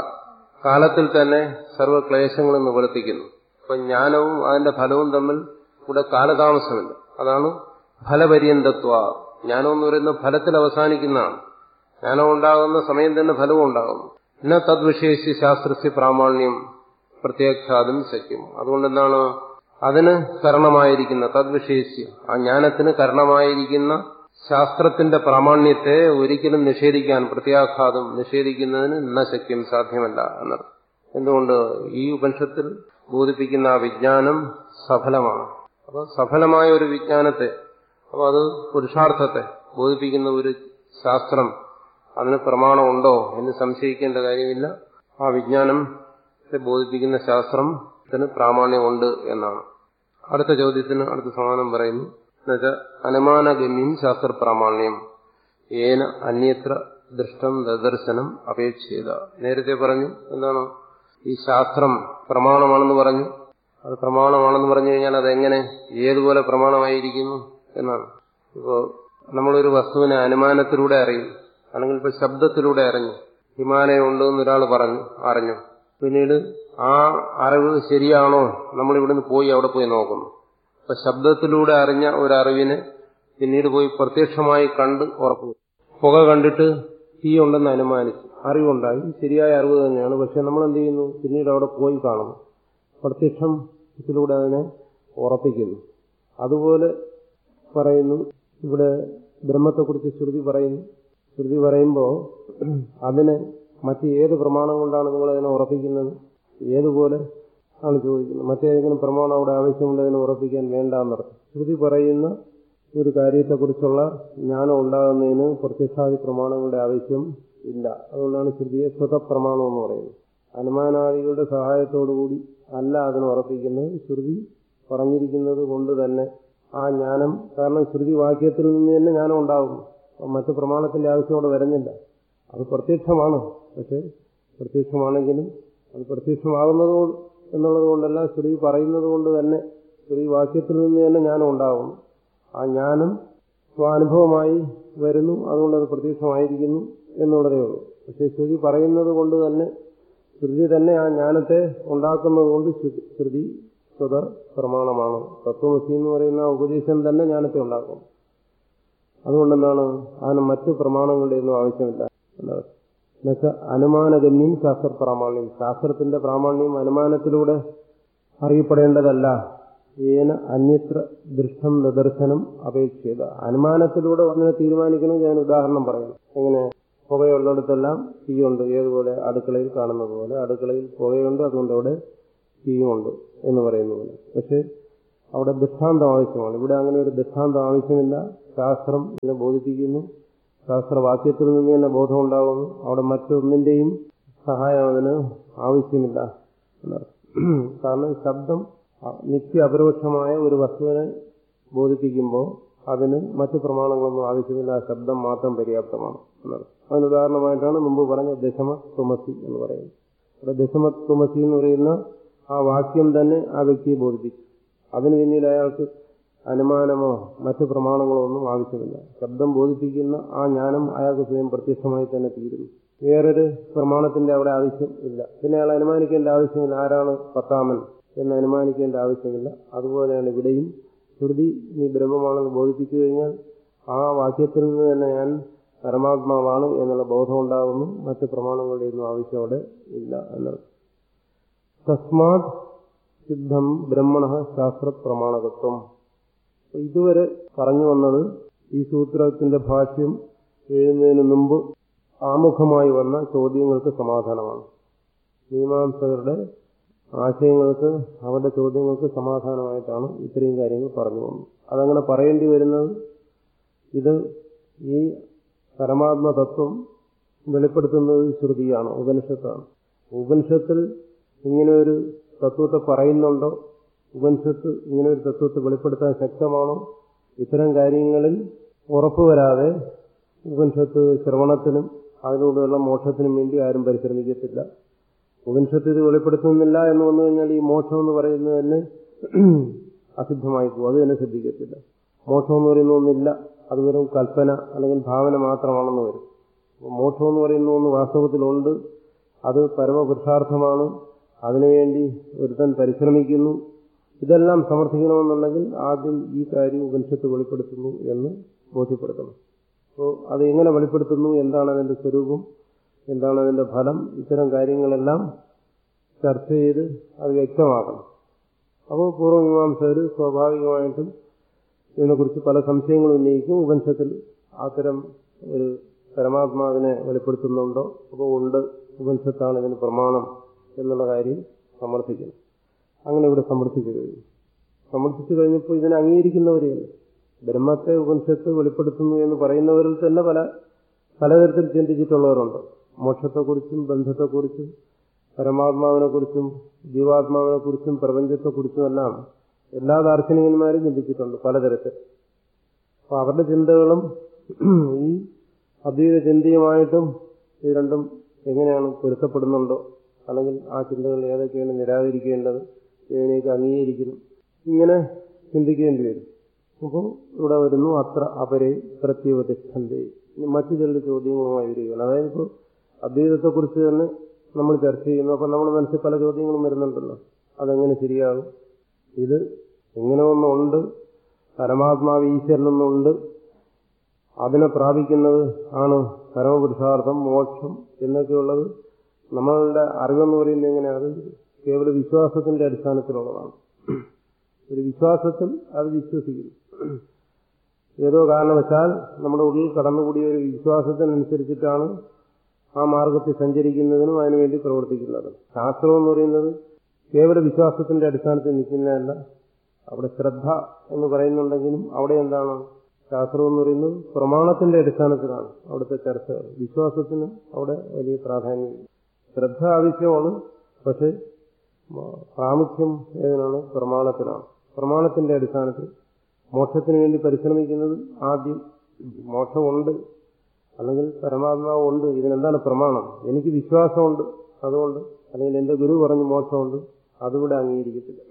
കാലത്തിൽ തന്നെ സർവ്വക്ലേശങ്ങളും നിവർത്തിക്കുന്നു അപ്പൊ ജ്ഞാനവും അതിന്റെ ഫലവും തമ്മിൽ ഇവിടെ കാലതാമസമില്ല അതാണ് ഫലപര്യന്തത്വ ജ്ഞാനം എന്ന് പറയുന്നത് ഫലത്തിൽ അവസാനിക്കുന്നതാണ് ജ്ഞാനം ഉണ്ടാകുന്ന സമയം തന്നെ ഫലവും ഉണ്ടാകുന്നു പിന്നെ തദ്വിശേഷി ശാസ്ത്രസ്യ പ്രാമാണ്യം പ്രത്യേകാതും ശക്യം അതുകൊണ്ട് എന്താണ് അതിന് കരണമായിരിക്കുന്ന തദ്വിശേഷ്യ ആ ജ്ഞാനത്തിന് കരണമായിരിക്കുന്ന ശാസ്ത്രത്തിന്റെ പ്രാമാണ്യത്തെ ഒരിക്കലും നിഷേധിക്കാൻ പ്രത്യാഘാതം നിഷേധിക്കുന്നതിന് ഇന്ന ശക്യം സാധ്യമല്ല എന്നർത്ഥം എന്തുകൊണ്ട് ഈ ഉപനിഷത്തിൽ ബോധിപ്പിക്കുന്ന ആ വിജ്ഞാനം സഫലമാണ് അപ്പോൾ സഫലമായ ഒരു വിജ്ഞാനത്തെ അപ്പോൾ അത് പുരുഷാർത്ഥത്തെ ബോധിപ്പിക്കുന്ന ഒരു ശാസ്ത്രം അതിന് പ്രമാണമുണ്ടോ എന്ന് സംശയിക്കേണ്ട കാര്യമില്ല ആ വിജ്ഞാനത്തെ ബോധിപ്പിക്കുന്ന ശാസ്ത്രത്തിന് പ്രാമാണ്യമുണ്ട് എന്നാണ് അടുത്ത ചോദ്യത്തിന് അടുത്ത സമാനം പറയുന്നു എന്നുവെച്ചാൽ അനുമാനഗമ്യം ശാസ്ത്രപ്രാമാണ്യം ഏന അന്യത്ര ദൃഷ്ടം ദർശനം അപേക്ഷിത നേരത്തെ പറഞ്ഞു എന്താണ് ഈ ശാസ്ത്രം പ്രമാണമാണെന്ന് പറഞ്ഞു അത് പ്രമാണമാണെന്ന് പറഞ്ഞു കഴിഞ്ഞാൽ അതെങ്ങനെ ഏതുപോലെ പ്രമാണമായിരിക്കുന്നു എന്നാണ് ഇപ്പോ നമ്മളൊരു വസ്തുവിനെ അനുമാനത്തിലൂടെ അറിയും അല്ലെങ്കിൽ ഇപ്പൊ ശബ്ദത്തിലൂടെ അറിഞ്ഞു ഹിമാലയം ഉണ്ട് എന്നൊരാൾ പറഞ്ഞു അറിഞ്ഞു പിന്നീട് ആ അറിവ് ശരിയാണോ നമ്മൾ ഇവിടുന്ന് പോയി അവിടെ പോയി നോക്കുന്നു അപ്പൊ ശബ്ദത്തിലൂടെ അറിഞ്ഞ ഒരു അറിവിനെ പിന്നീട് പോയി പ്രത്യക്ഷമായി കണ്ട് ഉറപ്പു പുക കണ്ടിട്ട് തീ ഉണ്ടെന്ന് അനുമാനിച്ചു അറിവുണ്ടായി ശരിയായ അറിവ് തന്നെയാണ് പക്ഷെ നമ്മൾ എന്ത് ചെയ്യുന്നു പിന്നീട് അവിടെ പോയി കാണുന്നു പ്രത്യക്ഷത്തിലൂടെ അതിനെ ഉറപ്പിക്കുന്നു അതുപോലെ പറയുന്നു ഇവിടെ ബ്രഹ്മത്തെക്കുറിച്ച് ശ്രുതി പറയുന്നു ശ്രുതി പറയുമ്പോൾ അതിന് മറ്റ് ഏത് പ്രമാണം കൊണ്ടാണ് നിങ്ങൾ അതിനെ ഉറപ്പിക്കുന്നത് ഏതുപോലെ ആണ് ചോദിക്കുന്നത് മറ്റേതെങ്കിലും പ്രമാണം അവിടെ ആവശ്യമുണ്ട് അതിനെ ഉറപ്പിക്കാൻ വേണ്ട എന്നർത്ഥം ശ്രുതി പറയുന്ന ഒരു കാര്യത്തെക്കുറിച്ചുള്ള ജ്ഞാനം ഉണ്ടാകുന്നതിന് പ്രത്യക്ഷാദി പ്രമാണങ്ങളുടെ ആവശ്യം ഇല്ല അതുകൊണ്ടാണ് ശ്രുതിയെ സ്വതപ്രമാണം എന്ന് പറയുന്നത് അനുമാനാദികളുടെ സഹായത്തോടുകൂടി അല്ല അതിനെ ഉറപ്പിക്കുന്നത് ശ്രുതി പറഞ്ഞിരിക്കുന്നത് കൊണ്ട് തന്നെ ആ ജ്ഞാനം കാരണം ശ്രുതി വാക്യത്തിൽ നിന്ന് തന്നെ ജ്ഞാനം ഉണ്ടാകുന്നു മറ്റു പ്രമാണത്തിന്റെ ആവശ്യം അവിടെ വരുന്നില്ല അത് പ്രത്യക്ഷമാണ് പക്ഷെ പ്രത്യക്ഷമാണെങ്കിലും അത് പ്രത്യക്ഷമാകുന്നത് എന്നുള്ളത് കൊണ്ടല്ല ശ്രുതി പറയുന്നത് കൊണ്ട് തന്നെ ശ്രുതി വാക്യത്തിൽ നിന്ന് തന്നെ ജ്ഞാനം ഉണ്ടാകുന്നു ആ ജ്ഞാനം സ്വാനുഭവമായി വരുന്നു അതുകൊണ്ട് അത് പ്രത്യക്ഷമായിരിക്കുന്നു എന്നുള്ളതേ ഉള്ളൂ പക്ഷെ ശ്രുതി പറയുന്നത് കൊണ്ട് തന്നെ ശ്രുതി തന്നെ ആ ജ്ഞാനത്തെ ഉണ്ടാക്കുന്നത് കൊണ്ട് ശ്രുതി സ്വത പ്രമാണമാണ് തത്വമസി എന്ന് പറയുന്ന ഉപദേശം തന്നെ ജ്ഞാനത്തെ ഉണ്ടാക്കും അതുകൊണ്ടെന്താണ് അതിന് മറ്റു പ്രമാണങ്ങളുടെ ഒന്നും ആവശ്യമില്ല എന്നുവെച്ചാൽ അനുമാനഗമ്യം ശാസ്ത്ര പ്രാമാണ്യം ശാസ്ത്രത്തിന്റെ പ്രാമാണ്യം അനുമാനത്തിലൂടെ അറിയപ്പെടേണ്ടതല്ല ഏന അന്യത്ര ദൃഷ്ടം നിദർശനം അപേക്ഷിത അനുമാനത്തിലൂടെ ഒന്നിനെ തീരുമാനിക്കണമെങ്കിൽ ഞാൻ ഉദാഹരണം പറയുന്നു എങ്ങനെ പുകയുള്ളിടത്തെല്ലാം തീയുണ്ട് ഏതുപോലെ അടുക്കളയിൽ കാണുന്നത് പോലെ അടുക്കളയിൽ പുകയുണ്ട് അതുകൊണ്ട് അവിടെ തീയുമുണ്ട് എന്ന് പറയുന്ന പോലെ പക്ഷെ അവിടെ ദൃഷ്ടാന്തം ആവശ്യമാണ് ഇവിടെ അങ്ങനെ ഒരു ദൃഷ്ടാന്തം ആവശ്യമില്ല ശാസ്ത്രം ഇതിനെ ബോധിപ്പിക്കുന്നു ശാസ്ത്രവാക്യത്തിൽ നിന്ന് തന്നെ ബോധം ഉണ്ടാകുന്നു അവിടെ മറ്റൊന്നിന്റെയും സഹായം അതിന് ആവശ്യമില്ല എന്നർത്ഥം കാരണം ശബ്ദം നിത്യ അപരോക്ഷമായ ഒരു വസ്തുവിനെ ബോധിപ്പിക്കുമ്പോൾ അതിന് മറ്റു പ്രമാണങ്ങളൊന്നും ആവശ്യമില്ല ആ ശബ്ദം മാത്രം പര്യാപ്തമാണ് എന്നർത്ഥം അതിന് ഉദാഹരണമായിട്ടാണ് മുമ്പ് പറഞ്ഞ ദശമ തുമസി എന്ന് പറയുന്നത് ഇവിടെ ദശമ തുമസി എന്ന് പറയുന്ന ആ വാക്യം തന്നെ ആ വ്യക്തിയെ ബോധിപ്പിച്ചു അതിന് പിന്നിൽ അയാൾക്ക് അനുമാനമോ മറ്റു പ്രമാണങ്ങളോ ഒന്നും ആവശ്യമില്ല ശബ്ദം ബോധിപ്പിക്കുന്ന ആ ജ്ഞാനം അയാൾക്ക് സ്വയം പ്രത്യക്ഷമായി തന്നെ തീരുന്നു വേറൊരു പ്രമാണത്തിന്റെ അവിടെ ആവശ്യം ഇല്ല പിന്നെ അയാൾ അനുമാനിക്കേണ്ട ആവശ്യമില്ല ആരാണ് പത്താമൻ എന്ന് അനുമാനിക്കേണ്ട ആവശ്യമില്ല അതുപോലെയാണ് ഇവിടെയും ശ്രുതി നീ ബ്രഹ്മമാണെന്ന് ബോധിപ്പിച്ചു കഴിഞ്ഞാൽ ആ വാക്യത്തിൽ നിന്ന് തന്നെ ഞാൻ പരമാത്മാവാണ് എന്നുള്ള ബോധം ഉണ്ടാകുന്നു മറ്റ് പ്രമാണങ്ങളുടെ ഒന്നും ആവശ്യം അവിടെ ഇല്ല എന്നത് തസ്മാത് സിദ്ധം ബ്രഹ്മണ ശാസ്ത്ര പ്രമാണകത്വം ഇതുവരെ പറഞ്ഞു വന്നത് ഈ സൂത്രത്തിന്റെ ഭാഷ്യം എഴുതുന്നതിന് മുമ്പ് ആമുഖമായി വന്ന ചോദ്യങ്ങൾക്ക് സമാധാനമാണ് മീമാംസകരുടെ ആശയങ്ങൾക്ക് അവരുടെ ചോദ്യങ്ങൾക്ക് സമാധാനമായിട്ടാണ് ഇത്രയും കാര്യങ്ങൾ പറഞ്ഞു വന്നത് അതങ്ങനെ പറയേണ്ടി വരുന്നത് ഇത് ഈ പരമാത്മ തത്വം വെളിപ്പെടുത്തുന്നത് ശ്രുതിയാണ് ഉപനിഷത്താണ് ഉപനിഷത്തിൽ ഇങ്ങനെ ഒരു തത്വത്തെ പറയുന്നുണ്ടോ ഉപനിഷത്ത് ഇങ്ങനെ ഒരു തത്വത്തെ വെളിപ്പെടുത്താൻ ശക്തമാണോ ഇത്തരം കാര്യങ്ങളിൽ ഉറപ്പുവരാതെ ഉപനിഷത്ത് ശ്രവണത്തിനും അതിലൂടെയുള്ള മോക്ഷത്തിനും വേണ്ടി ആരും പരിശ്രമിക്കത്തില്ല ഉപനിഷത്ത് ഇത് വെളിപ്പെടുത്തുന്നില്ല എന്ന് വന്നു കഴിഞ്ഞാൽ ഈ മോക്ഷം എന്ന് പറയുന്നത് തന്നെ അസിദ്ധമായി പോകും അത് തന്നെ ശ്രദ്ധിക്കത്തില്ല മോക്ഷം എന്ന് പറയുന്ന ഒന്നില്ല അത് വെറും കൽപ്പന അല്ലെങ്കിൽ ഭാവന മാത്രമാണെന്ന് വരും മോക്ഷം എന്ന് പറയുന്ന ഒന്ന് വാസ്തവത്തിലുണ്ട് അത് പരമപുരുഷാർത്ഥമാണ് അതിനുവേണ്ടി ഒരുത്തൻ പരിശ്രമിക്കുന്നു ഇതെല്ലാം സമർത്ഥിക്കണമെന്നുണ്ടെങ്കിൽ ആദ്യം ഈ കാര്യം ഉപനിഷത്ത് വെളിപ്പെടുത്തുന്നു എന്ന് ബോധ്യപ്പെടുത്തണം അപ്പോൾ അത് എങ്ങനെ വെളിപ്പെടുത്തുന്നു എന്താണ് അതിന്റെ സ്വരൂപം എന്താണ് അതിന്റെ ഫലം ഇത്തരം കാര്യങ്ങളെല്ലാം ചർച്ച ചെയ്ത് അത് വ്യക്തമാക്കണം അപ്പോൾ പൂർവ്വമീമാംസകർ സ്വാഭാവികമായിട്ടും ഇതിനെക്കുറിച്ച് പല സംശയങ്ങളും ഉന്നയിക്കും ഉപനിഷത്തിൽ അത്തരം ഒരു പരമാത്മാവിനെ വെളിപ്പെടുത്തുന്നുണ്ടോ അപ്പോൾ ഉണ്ട് ഉപനിഷത്താണ് ഇതിന് പ്രമാണം എന്നുള്ള കാര്യം സമർത്ഥിക്കുന്നു അങ്ങനെ ഇവിടെ സമർത്ഥിച്ചു കഴിഞ്ഞു സമർത്ഥിച്ചു കഴിഞ്ഞപ്പോൾ ഇതിനെ അംഗീകരിക്കുന്നവരെയല്ല ബ്രഹ്മത്തെ ഉപനിഷത്ത് വെളിപ്പെടുത്തുന്നു എന്ന് പറയുന്നവരിൽ തന്നെ പല പലതരത്തിൽ ചിന്തിച്ചിട്ടുള്ളവരുണ്ട് മോക്ഷത്തെക്കുറിച്ചും ബന്ധത്തെക്കുറിച്ചും പരമാത്മാവിനെക്കുറിച്ചും ജീവാത്മാവിനെക്കുറിച്ചും പ്രപഞ്ചത്തെക്കുറിച്ചും എല്ലാം എല്ലാ ദാർശനികന്മാരും ചിന്തിച്ചിട്ടുണ്ട് പലതരത്തിൽ അപ്പൊ അവരുടെ ചിന്തകളും ഈ അദ്വൈത ചിന്തയുമായിട്ടും ഇത് രണ്ടും എങ്ങനെയാണ് പൊരുത്തപ്പെടുന്നുണ്ടോ അല്ലെങ്കിൽ ആ ചിന്തകൾ ഏതൊക്കെയാണ് നിരാകരിക്കേണ്ടത് ഇതിനെയൊക്കെ അംഗീകരിക്കുന്നു ഇങ്ങനെ ചിന്തിക്കേണ്ടി വരും അപ്പോൾ ഇവിടെ വരുന്നു അത്ര അപരെ പ്രത്യേകതേ ഇനി മറ്റു ചില ചോദ്യങ്ങളുമായി വരികയാണ് അതായത് ഇപ്പോൾ അദ്വൈതത്തെക്കുറിച്ച് തന്നെ നമ്മൾ ചർച്ച ചെയ്യുന്നു അപ്പം നമ്മുടെ മനസ്സിൽ പല ചോദ്യങ്ങളും വരുന്നുണ്ടല്ലോ അതെങ്ങനെ ശരിയാകും ഇത് എങ്ങനെ ഒന്നുണ്ട് പരമാത്മാവ് ഈശ്വരനൊന്നുണ്ട് അതിനെ പ്രാപിക്കുന്നത് ആണ് പരമപുരുഷാർത്ഥം മോക്ഷം എന്നൊക്കെയുള്ളത് നമ്മളുടെ അറിവെന്ന് പറയുന്നത് എങ്ങനെയാണ് അത് കേവല വിശ്വാസത്തിന്റെ അടിസ്ഥാനത്തിലുള്ളതാണ് ഒരു വിശ്വാസത്തിൽ അത് വിശ്വസിക്കുന്നു ഏതോ കാരണവശാൽ നമ്മുടെ ഉള്ളിൽ കടന്നുകൂടിയ ഒരു വിശ്വാസത്തിനനുസരിച്ചിട്ടാണ് ആ മാർഗത്തിൽ സഞ്ചരിക്കുന്നതിനും അതിനുവേണ്ടി പ്രവർത്തിക്കുന്നത് ശാസ്ത്രം എന്ന് പറയുന്നത് കേവല വിശ്വാസത്തിന്റെ അടിസ്ഥാനത്തിൽ നിൽക്കുന്നതല്ല അവിടെ ശ്രദ്ധ എന്ന് പറയുന്നുണ്ടെങ്കിലും അവിടെ എന്താണ് ശാസ്ത്രം എന്ന് പറയുന്നത് പ്രമാണത്തിന്റെ അടിസ്ഥാനത്തിലാണ് അവിടുത്തെ ചർച്ച വിശ്വാസത്തിന് അവിടെ വലിയ പ്രാധാന്യം ശ്രദ്ധ ആവശ്യമാണ് പക്ഷെ പ്രാമുഖ്യം ഏതിനാണ് പ്രമാണത്തിനാണ് പ്രമാണത്തിന്റെ അടിസ്ഥാനത്തിൽ മോക്ഷത്തിന് വേണ്ടി പരിശ്രമിക്കുന്നത് ആദ്യം മോക്ഷമുണ്ട് അല്ലെങ്കിൽ പരമാത്മാവ് ഉണ്ട് ഇതിനെന്താണ് പ്രമാണം എനിക്ക് വിശ്വാസമുണ്ട് അതുകൊണ്ട് അല്ലെങ്കിൽ എന്റെ ഗുരു പറഞ്ഞു മോക്ഷമുണ്ട് അതുകൂടെ അംഗീകരിക്കത്തില്ല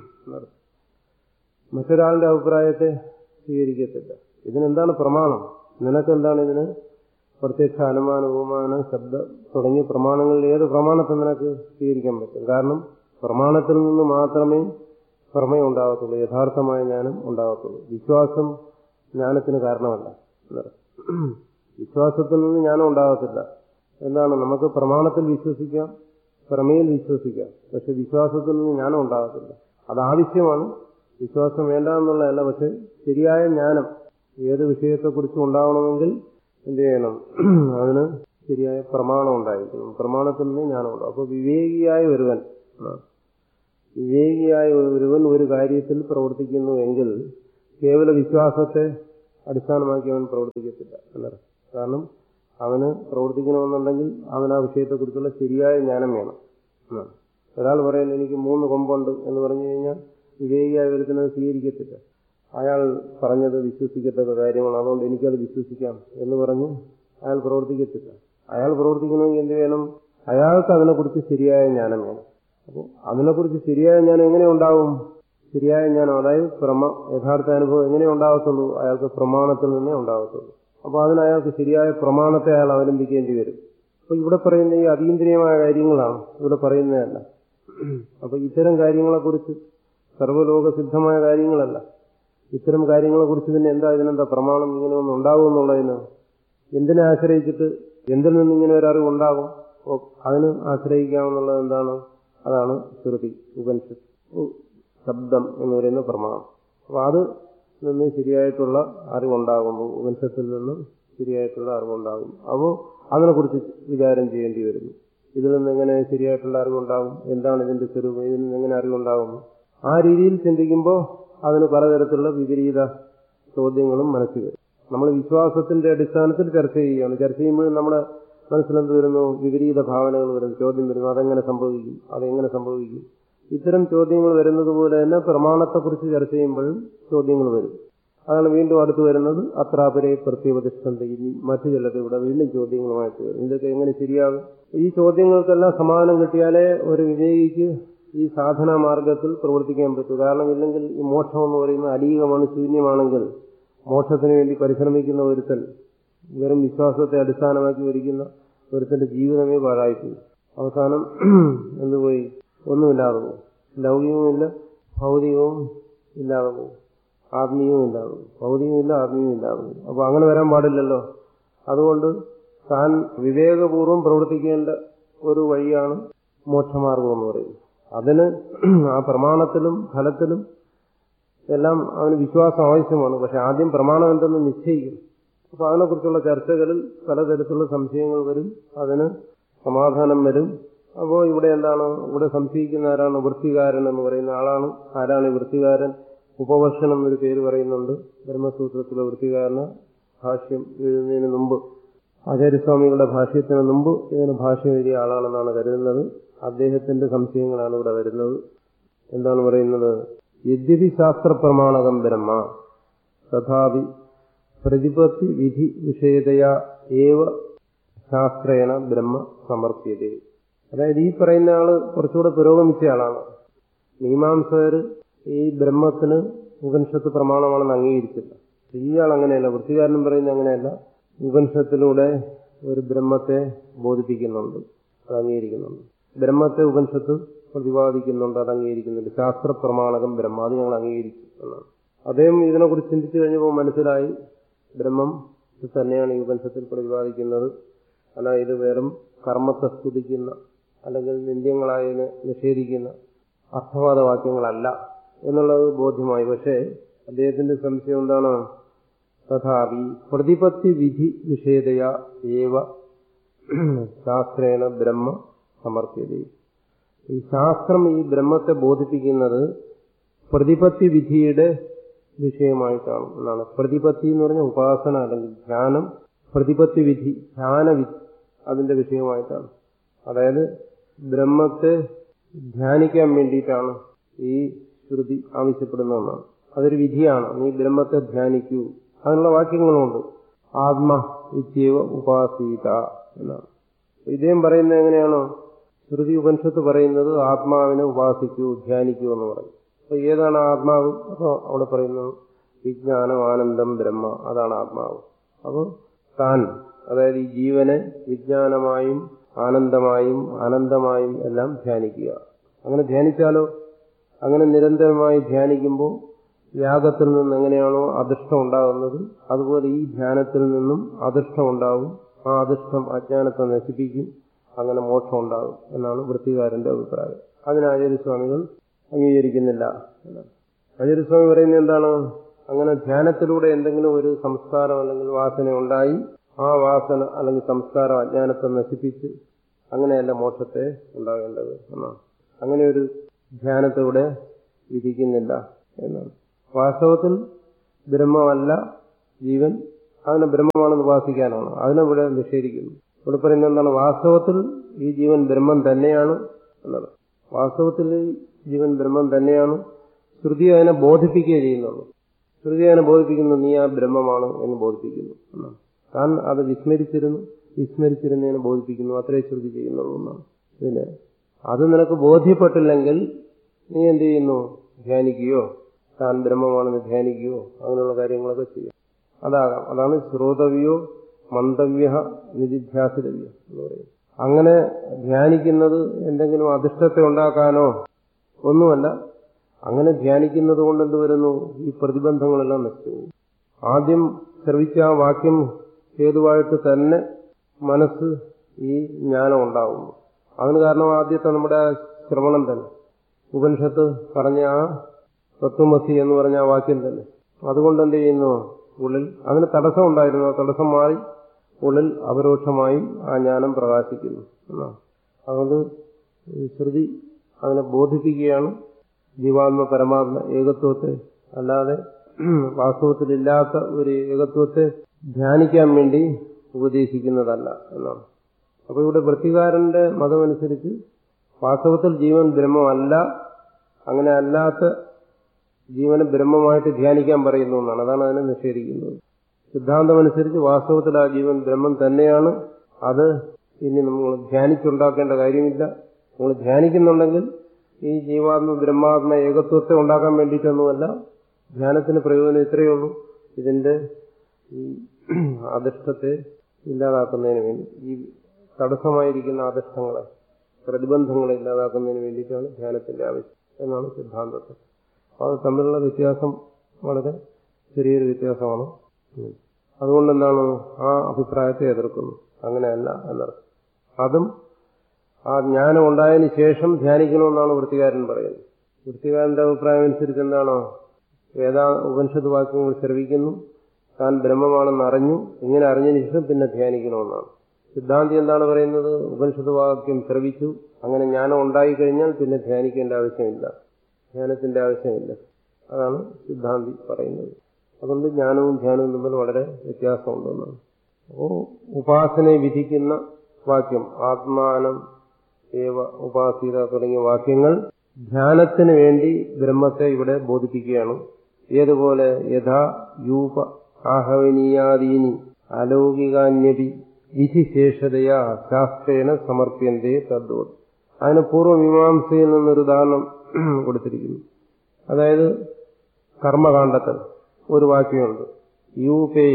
മറ്റൊരാളുടെ അഭിപ്രായത്തെ സ്വീകരിക്കത്തില്ല ഇതിനെന്താണ് പ്രമാണം നിനക്കെന്താണ് ഇതിന് പ്രത്യക്ഷ അനുമാന ഉപമാനം ശബ്ദം തുടങ്ങിയ പ്രമാണങ്ങളിൽ ഏത് പ്രമാണത്തെ നിനക്ക് സ്വീകരിക്കാൻ പറ്റും കാരണം പ്രമാണത്തിൽ നിന്ന് മാത്രമേ പ്രമേയം ഉണ്ടാകത്തുള്ളൂ യഥാർത്ഥമായ ജ്ഞാനം ഉണ്ടാകത്തുള്ളൂ വിശ്വാസം ജ്ഞാനത്തിന് കാരണമല്ല വിശ്വാസത്തിൽ നിന്ന് ജ്ഞാനം ഉണ്ടാകത്തില്ല എന്താണ് നമുക്ക് പ്രമാണത്തിൽ വിശ്വസിക്കാം പ്രമേയിൽ വിശ്വസിക്കാം പക്ഷെ വിശ്വാസത്തിൽ നിന്ന് ജ്ഞാനം ഉണ്ടാകത്തില്ല അത് ആവശ്യമാണ് വിശ്വാസം വേണ്ട എന്നുള്ളതല്ല പക്ഷെ ശരിയായ ജ്ഞാനം ഏത് വിഷയത്തെക്കുറിച്ചും ഉണ്ടാവണമെങ്കിൽ എന്ത് ചെയ്യണം അതിന് ശരിയായ പ്രമാണം ഉണ്ടായിരിക്കണം പ്രമാണത്തിൽ നിന്ന് ജ്ഞാനം ഉണ്ടാവും അപ്പൊ വിവേകിയായ ഒരുവൻ വിവേകിയായ ഒരുവൻ ഒരു കാര്യത്തിൽ പ്രവർത്തിക്കുന്നു എങ്കിൽ കേവല വിശ്വാസത്തെ അടിസ്ഥാനമാക്കി അവൻ പ്രവർത്തിക്കത്തില്ല എന്നറിയാം കാരണം അവന് പ്രവർത്തിക്കണമെന്നുണ്ടെങ്കിൽ അവന് ആ വിഷയത്തെക്കുറിച്ചുള്ള ശരിയായ ജ്ഞാനം വേണം എന്നാണ് ഒരാൾ പറയുന്നത് എനിക്ക് മൂന്ന് കൊമ്പുണ്ട് എന്ന് പറഞ്ഞു കഴിഞ്ഞാൽ വിവേകിയായ ഒരുത്തിനത് സ്വീകരിക്കത്തില്ല അയാൾ പറഞ്ഞത് വിശ്വസിക്കത്തക്ക കാര്യമാണ് അതുകൊണ്ട് എനിക്കത് വിശ്വസിക്കാം എന്ന് പറഞ്ഞ് അയാൾ പ്രവർത്തിക്കത്തില്ല അയാൾ പ്രവർത്തിക്കണമെങ്കിൽ എന്ത് വേണം അയാൾക്ക് അതിനെക്കുറിച്ച് ശരിയായ ജ്ഞാനം വേണം അപ്പോൾ അതിനെക്കുറിച്ച് ശരിയായ ജ്ഞാനം എങ്ങനെ ഉണ്ടാവും ശരിയായ ജ്ഞാനം അതായത് പ്രമ യഥാർത്ഥ അനുഭവം എങ്ങനെ ഉണ്ടാകത്തുള്ളൂ അയാൾക്ക് പ്രമാണത്തിൽ നിന്നേ ഉണ്ടാകത്തുള്ളൂ അപ്പോൾ അതിന് അയാൾക്ക് ശരിയായ പ്രമാണത്തെ അയാൾ അവലംബിക്കേണ്ടി വരും അപ്പൊ ഇവിടെ പറയുന്ന ഈ അതീന്ദ്രിയമായ കാര്യങ്ങളാണ് ഇവിടെ പറയുന്നതല്ല അപ്പൊ ഇത്തരം കാര്യങ്ങളെക്കുറിച്ച് സർവ്വലോകസിദ്ധമായ കാര്യങ്ങളല്ല ഇത്തരം കാര്യങ്ങളെക്കുറിച്ച് പിന്നെ എന്താ ഇതിനെന്താ പ്രമാണം ഇങ്ങനെ ഒന്നും ഉണ്ടാകും എന്നുള്ളതിന് എന്തിനെ ആശ്രയിച്ചിട്ട് എന്തിൽ നിന്ന് ഇങ്ങനെ ഒരു അറിവ് ഉണ്ടാകും ഓ, അതിന് ആശ്രയിക്കാമെന്നുള്ളത് എന്താണ് അതാണ് ശ്രുതി ഉപനിഷത്ത് ഉ- ശബ്ദം എന്ന് പറയുന്ന പ്രമാണം അപ്പൊ അത് നിന്ന് ശരിയായിട്ടുള്ള അറിവുണ്ടാകുമ്പോൾ ഉപനിഷത്തിൽ നിന്നും ശരിയായിട്ടുള്ള അറിവുണ്ടാകും അപ്പോൾ അതിനെക്കുറിച്ച് വിചാരം ചെയ്യേണ്ടി വരുന്നു ഇതിൽ നിന്ന് എങ്ങനെ ശരിയായിട്ടുള്ള അറിവുണ്ടാകും എന്താണ് ഇതിന്റെ സ്വരൂപം ഇതിൽ നിന്ന് എങ്ങനെ അറിവുണ്ടാകും ആ രീതിയിൽ ചിന്തിക്കുമ്പോൾ അതിന് പലതരത്തിലുള്ള വിപരീത ചോദ്യങ്ങളും മനസ്സിൽ വരും നമ്മൾ വിശ്വാസത്തിന്റെ അടിസ്ഥാനത്തിൽ ചർച്ച ചെയ്യുകയാണ് ചർച്ച ചെയ്യുമ്പോൾ നമ്മുടെ മനസ്സിലെന്ത് വരുന്നു വിപരീത ഭാവനകൾ വരുന്നു ചോദ്യം വരുന്നു അതെങ്ങനെ സംഭവിക്കും അതെങ്ങനെ സംഭവിക്കും ഇത്തരം ചോദ്യങ്ങൾ വരുന്നത് പോലെ തന്നെ പ്രമാണത്തെക്കുറിച്ച് ചർച്ച ചെയ്യുമ്പോഴും ചോദ്യങ്ങൾ വരും അതാണ് വീണ്ടും അടുത്ത് വരുന്നത് അത്രാപരെ പ്രത്യേകതിഷ്ഠന്ത ഇനി മറ്റു ചിലത് ഇവിടെ വീണ്ടും ചോദ്യങ്ങളുമായിട്ട് വരും ഇതൊക്കെ എങ്ങനെ ശരിയാകും ഈ ചോദ്യങ്ങൾക്കെല്ലാം സമാധാനം കിട്ടിയാലേ ഒരു വിവേകിക്ക് ഈ സാധനാ മാർഗത്തിൽ പ്രവർത്തിക്കാൻ പറ്റൂ കാരണം ഇല്ലെങ്കിൽ ഈ മോക്ഷം എന്ന് പറയുന്നത് അലീകമാണ് ശൂന്യമാണെങ്കിൽ മോക്ഷത്തിന് വേണ്ടി പരിശ്രമിക്കുന്ന ഒരുത്തൻ വെറും വിശ്വാസത്തെ അടിസ്ഥാനമാക്കി ഒരിക്കുന്ന ഒരുത്തന്റെ ജീവിതമേ പാഴായിപ്പോയി അവസാനം എന്തുപോയി ഒന്നുമില്ലാതെ പോകും ലൗകികവുമില്ല ഭൗതികവും ഇല്ലാതെ പോകും ആത്മീയവും ഇല്ലാതെ പോകും ഭൗതികവും ഇല്ല ആത്മീയവും ഇല്ലാതെ പോകും അപ്പൊ അങ്ങനെ വരാൻ പാടില്ലല്ലോ അതുകൊണ്ട് താൻ വിവേകപൂർവം പ്രവർത്തിക്കേണ്ട ഒരു വഴിയാണ് മോക്ഷമാർഗം എന്ന് പറയുന്നത് അതിന് ആ പ്രമാണത്തിലും ഫലത്തിലും എല്ലാം അവന് വിശ്വാസം ആവശ്യമാണ് പക്ഷെ ആദ്യം പ്രമാണം എന്തെന്ന് നിശ്ചയിക്കും അപ്പൊ അതിനെക്കുറിച്ചുള്ള ചർച്ചകളിൽ പലതരത്തിലുള്ള സംശയങ്ങൾ വരും അതിന് സമാധാനം വരും അപ്പോൾ ഇവിടെ എന്താണ് ഇവിടെ സംശയിക്കുന്ന ആരാണ് വൃത്തികാരൻ എന്ന് പറയുന്ന ആളാണ് ആരാണ് ഈ വൃത്തികാരൻ ഉപവർഷൻ എന്നൊരു പേര് പറയുന്നുണ്ട് ബ്രഹ്മസൂത്രത്തിലെ വൃത്തികാരന് ഭാഷ്യം എഴുതുന്നതിന് മുമ്പ് ആചാര്യസ്വാമികളുടെ ഭാഷ്യത്തിന് മുമ്പ് ഇതിന് ഭാഷ്യം എഴുതിയ ആളാണെന്നാണ് കരുതുന്നത് അദ്ദേഹത്തിന്റെ സംശയങ്ങളാണ് ഇവിടെ വരുന്നത് എന്താണ് പറയുന്നത് യദ്യപി ശാസ്ത്രപ്രമാണകം ബ്രഹ്മ തഥാപി പ്രതിപത്തി വിധി വിഷയതയാ ഏവ ശാസ്ത്രേണ ബ്രഹ്മ സമർപ്യത അതായത് ഈ പറയുന്ന ആള് കുറച്ചുകൂടെ പുരോഗമിച്ച ആളാണ് മീമാംസകർ ഈ ബ്രഹ്മത്തിന് ഉപനിഷത്ത് പ്രമാണമാണെന്ന് അംഗീകരിച്ചില്ല ഇയാൾ അങ്ങനെയല്ല വൃത്തികാരനും പറയുന്നത് അങ്ങനെയല്ല ഉപനിഷത്തിലൂടെ ഒരു ബ്രഹ്മത്തെ ബോധിപ്പിക്കുന്നുണ്ട് അത് അംഗീകരിക്കുന്നുണ്ട് ബ്രഹ്മത്തെ ഉപനിഷത്ത് പ്രതിപാദിക്കുന്നുണ്ട് അത് അംഗീകരിക്കുന്നുണ്ട് ശാസ്ത്രപ്രമാണകം ബ്രഹ്മ അത് ഞങ്ങൾ അംഗീകരിച്ചു എന്നാണ് അദ്ദേഹം ഇതിനെക്കുറിച്ച് ചിന്തിച്ചു കഴിഞ്ഞപ്പോൾ മനസ്സിലായി ബ്രഹ്മം ഇത് തന്നെയാണ് ഈ ഉപനിഷത്തിൽ പ്രതിപാദിക്കുന്നത് അല്ല ഇത് വെറും കർമ്മത്തെ സ്തുതിക്കുന്ന അല്ലെങ്കിൽ നിന്ദ്യങ്ങളായതിനെ നിഷേധിക്കുന്ന അർത്ഥവാദ വാക്യങ്ങളല്ല എന്നുള്ളത് ബോധ്യമായി പക്ഷേ അദ്ദേഹത്തിന്റെ സംശയം എന്താണ് തഥാപി പ്രതിപത്തി വിധി വിഷേദയ ഏവ ശാസ്ത്രേണ ബ്രഹ്മ സമർപ്യത ഈ ശാസ്ത്രം ഈ ബ്രഹ്മത്തെ ബോധിപ്പിക്കുന്നത് പ്രതിപത്തി വിധിയുടെ വിഷയമായിട്ടാണ് എന്നാണ് പ്രതിപത്തി എന്ന് പറഞ്ഞ ഉപാസന അല്ലെങ്കിൽ ധ്യാനം പ്രതിപത്തി വിധി ധ്യാനവിധി അതിന്റെ വിഷയമായിട്ടാണ് അതായത് ബ്രഹ്മത്തെ ധ്യാനിക്കാൻ വേണ്ടിയിട്ടാണ് ഈ ശ്രുതി ആവശ്യപ്പെടുന്നതെന്നാണ് അതൊരു വിധിയാണ് നീ ബ്രഹ്മത്തെ ധ്യാനിക്കൂ അതിനുള്ള വാക്യങ്ങളുണ്ട് ആത്മ ഇത്യവ ഉപാസീത എന്നാണ് ഇദ്ദേഹം പറയുന്നത് എങ്ങനെയാണോ ശ്രുതി ഉപനിഷത്ത് പറയുന്നത് ആത്മാവിനെ ഉപാസിക്കൂ ധ്യാനിക്കൂ എന്ന് പറയും അപ്പൊ ഏതാണ് ആത്മാവ് അപ്പൊ അവിടെ പറയുന്നത് വിജ്ഞാനം ആനന്ദം ബ്രഹ്മ അതാണ് ആത്മാവ് അപ്പോൾ താൻ അതായത് ഈ ജീവനെ വിജ്ഞാനമായും ആനന്ദമായും അനന്തമായും എല്ലാം ധ്യാനിക്കുക അങ്ങനെ ധ്യാനിച്ചാലോ അങ്ങനെ നിരന്തരമായി ധ്യാനിക്കുമ്പോൾ യാഗത്തിൽ നിന്ന് എങ്ങനെയാണോ അദൃഷ്ടം ഉണ്ടാകുന്നത് അതുപോലെ ഈ ധ്യാനത്തിൽ നിന്നും അദൃഷ്ടം ഉണ്ടാകും ആ അദൃഷ്ടം അജ്ഞാനത്തെ നശിപ്പിക്കും അങ്ങനെ മോക്ഷം ഉണ്ടാകും എന്നാണ് വൃത്തികാരന്റെ അഭിപ്രായം അതിന് ആചാര്യസ്വാമികൾ അംഗീകരിക്കുന്നില്ല ആചാര്യസ്വാമി പറയുന്നത് എന്താണ് അങ്ങനെ ധ്യാനത്തിലൂടെ എന്തെങ്കിലും ഒരു സംസ്കാരം അല്ലെങ്കിൽ വാസന ഉണ്ടായി ആ വാസന അല്ലെങ്കിൽ സംസ്കാരം അജ്ഞാനത്തെ നശിപ്പിച്ച് അങ്ങനെയല്ല മോക്ഷത്തെ ഉണ്ടാകേണ്ടത് എന്നാണ് അങ്ങനെ ഒരു ധ്യാനത്തിലൂടെ വിധിക്കുന്നില്ല എന്നാണ് വാസ്തവത്തിൽ ബ്രഹ്മമല്ല ജീവൻ അതിനെ ബ്രഹ്മമാണെന്ന് ഉപാസിക്കാനാണ് അതിനെ ഇവിടെ നിഷേധിക്കുന്നു ഇവിടെ പറയുന്നത് എന്താണ് വാസ്തവത്തിൽ ഈ ജീവൻ ബ്രഹ്മം തന്നെയാണ് എന്നത് വാസ്തവത്തിൽ ഈ ജീവൻ ബ്രഹ്മം തന്നെയാണ് ശ്രുതി അതിനെ ബോധിപ്പിക്കുകയേ ചെയ്യുന്നുള്ളൂ ശ്രുതി അതിനെ ബോധിപ്പിക്കുന്നു നീ ആ ബ്രഹ്മമാണ് എന്ന് ബോധിപ്പിക്കുന്നു എന്നാണ് താൻ അത് വിസ്മരിച്ചിരുന്നു വിസ്മരിച്ചിരുന്നതിനെ ബോധിപ്പിക്കുന്നു അത്രേ ശ്രുതി ചെയ്യുന്നുള്ളൂ എന്നാണ് പിന്നെ അത് നിനക്ക് ബോധ്യപ്പെട്ടില്ലെങ്കിൽ നീ എന്ത് ചെയ്യുന്നു ധ്യാനിക്കുകയോ താൻ ബ്രഹ്മമാണെന്ന് ധ്യാനിക്കുകയോ അങ്ങനെയുള്ള കാര്യങ്ങളൊക്കെ ചെയ്യാം അതാകാം അതാണ് ശ്രോതവ്യോ മന്തവ്യ നിധിധ്യാസിതവ്യ എന്ന് പറയുന്നത് അങ്ങനെ ധ്യാനിക്കുന്നത് എന്തെങ്കിലും അധിഷ്ഠത്തെ ഉണ്ടാക്കാനോ ഒന്നുമല്ല അങ്ങനെ ധ്യാനിക്കുന്നത് കൊണ്ട് എന്ത് വരുന്നു ഈ പ്രതിബന്ധങ്ങളെല്ലാം നശിച്ചു പോകും ആദ്യം ശ്രവിച്ച ആ വാക്യം ഹേതുവായിട്ട് തന്നെ മനസ്സ് ഈ ജ്ഞാനം ഉണ്ടാകുന്നു അതിന് കാരണം ആദ്യത്തെ നമ്മുടെ ആ ശ്രവണം തന്നെ ഉപനിഷത്ത് പറഞ്ഞ ആ തത്വമസി എന്ന് പറഞ്ഞ ആ വാക്യം തന്നെ അതുകൊണ്ട് എന്ത് ചെയ്യുന്നു ഉള്ളിൽ അതിന് തടസ്സം ഉണ്ടായിരുന്നു ആ തടസ്സം മാറി ഉള്ളിൽ അപരോക്ഷമായും ആ ജ്ഞാനം പ്രകാശിക്കുന്നു എന്നാണ് അതുകൊണ്ട് ഈ ശ്രുതി അതിനെ ബോധിപ്പിക്കുകയാണ് ജീവാത്മ പരമാത്മ ഏകത്വത്തെ അല്ലാതെ വാസ്തവത്തിലില്ലാത്ത ഒരു ഏകത്വത്തെ ധ്യാനിക്കാൻ വേണ്ടി ഉപദേശിക്കുന്നതല്ല എന്നാണ് അപ്പൊ ഇവിടെ വൃത്തികാരന്റെ മതമനുസരിച്ച് വാസ്തവത്തിൽ ജീവൻ ബ്രഹ്മമല്ല അങ്ങനെ അല്ലാത്ത ജീവനെ ബ്രഹ്മമായിട്ട് ധ്യാനിക്കാൻ പറയുന്നു എന്നാണ് അതാണ് അതിനെ നിഷേധിക്കുന്നത് സിദ്ധാന്തമനുസരിച്ച് വാസ്തവത്തിൽ ആ ജീവൻ ബ്രഹ്മം തന്നെയാണ് അത് ഇനി നമ്മൾ ധ്യാനിച്ചുണ്ടാക്കേണ്ട കാര്യമില്ല നമ്മൾ ധ്യാനിക്കുന്നുണ്ടെങ്കിൽ ഈ ജീവാത്മ ബ്രഹ്മാത്മ ഏകത്വത്തെ ഉണ്ടാക്കാൻ വേണ്ടിയിട്ടൊന്നുമല്ല ധ്യാനത്തിന് പ്രയോജനം ഇത്രയേ ഉള്ളൂ ഇതിന്റെ ഈ അധിഷ്ഠത്തെ ഇല്ലാതാക്കുന്നതിന് വേണ്ടി ഈ തടസ്സമായിരിക്കുന്ന അധിഷ്ഠങ്ങളെ പ്രതിബന്ധങ്ങളെ ഇല്ലാതാക്കുന്നതിന് വേണ്ടിയിട്ടാണ് ധ്യാനത്തിന്റെ ആവശ്യം എന്നാണ് സിദ്ധാന്തത്തിൽ അത് തമ്മിലുള്ള വ്യത്യാസം വളരെ ചെറിയൊരു വ്യത്യാസമാണ് അതുകൊണ്ട് എന്താണ് ആ അഭിപ്രായത്തെ എതിർക്കുന്നു അങ്ങനെയല്ല എന്നർത്ഥം അതും ആ ജ്ഞാനം ഉണ്ടായതിനു ശേഷം ധ്യാനിക്കണമെന്നാണ് വൃത്തികാരൻ പറയുന്നത് വൃത്തികാരന്റെ അഭിപ്രായം അനുസരിച്ച് എന്താണോ വേദാ ഉപനിഷത്ത് വാക്യങ്ങൾ ശ്രവിക്കുന്നു താൻ ബ്രഹ്മമാണെന്ന് അറിഞ്ഞു ഇങ്ങനെ അറിഞ്ഞതിന് ശേഷം പിന്നെ ധ്യാനിക്കണമെന്നാണ് സിദ്ധാന്തി എന്താണ് പറയുന്നത് ഉപനിഷത്ത് വാക്യം ശ്രവിച്ചു അങ്ങനെ ജ്ഞാനം ഉണ്ടായിക്കഴിഞ്ഞാൽ പിന്നെ ധ്യാനിക്കേണ്ട ആവശ്യമില്ല ധ്യാനത്തിന്റെ ആവശ്യമില്ല അതാണ് സിദ്ധാന്തി പറയുന്നത് അതുകൊണ്ട് ജ്ഞാനവും ധ്യാനവും തമ്മിൽ വളരെ വ്യത്യാസമുണ്ടെന്നാണ് അപ്പോ ഉപാസനയെ വിധിക്കുന്ന വാക്യം ആത്മാനം ഏവ ഉപാസീത തുടങ്ങിയ വാക്യങ്ങൾ ധ്യാനത്തിന് വേണ്ടി ബ്രഹ്മത്തെ ഇവിടെ ബോധിപ്പിക്കുകയാണ് ഏതുപോലെ യഥാ യൂപ ആഹവനീയാദീനി അലൗകികാന്യപി വിധിശേഷതയാ ശാസ്ത്രേണ സമർപ്യന്തേ തദ്വത് അതിന് പൂർവ്വമീമാംസയിൽ നിന്നൊരു ഉദാഹരണം കൊടുത്തിരിക്കുന്നു അതായത് കർമ്മകാണ്ഡത്തിൽ ഒരു വാക്യമുണ്ട് യൂപേ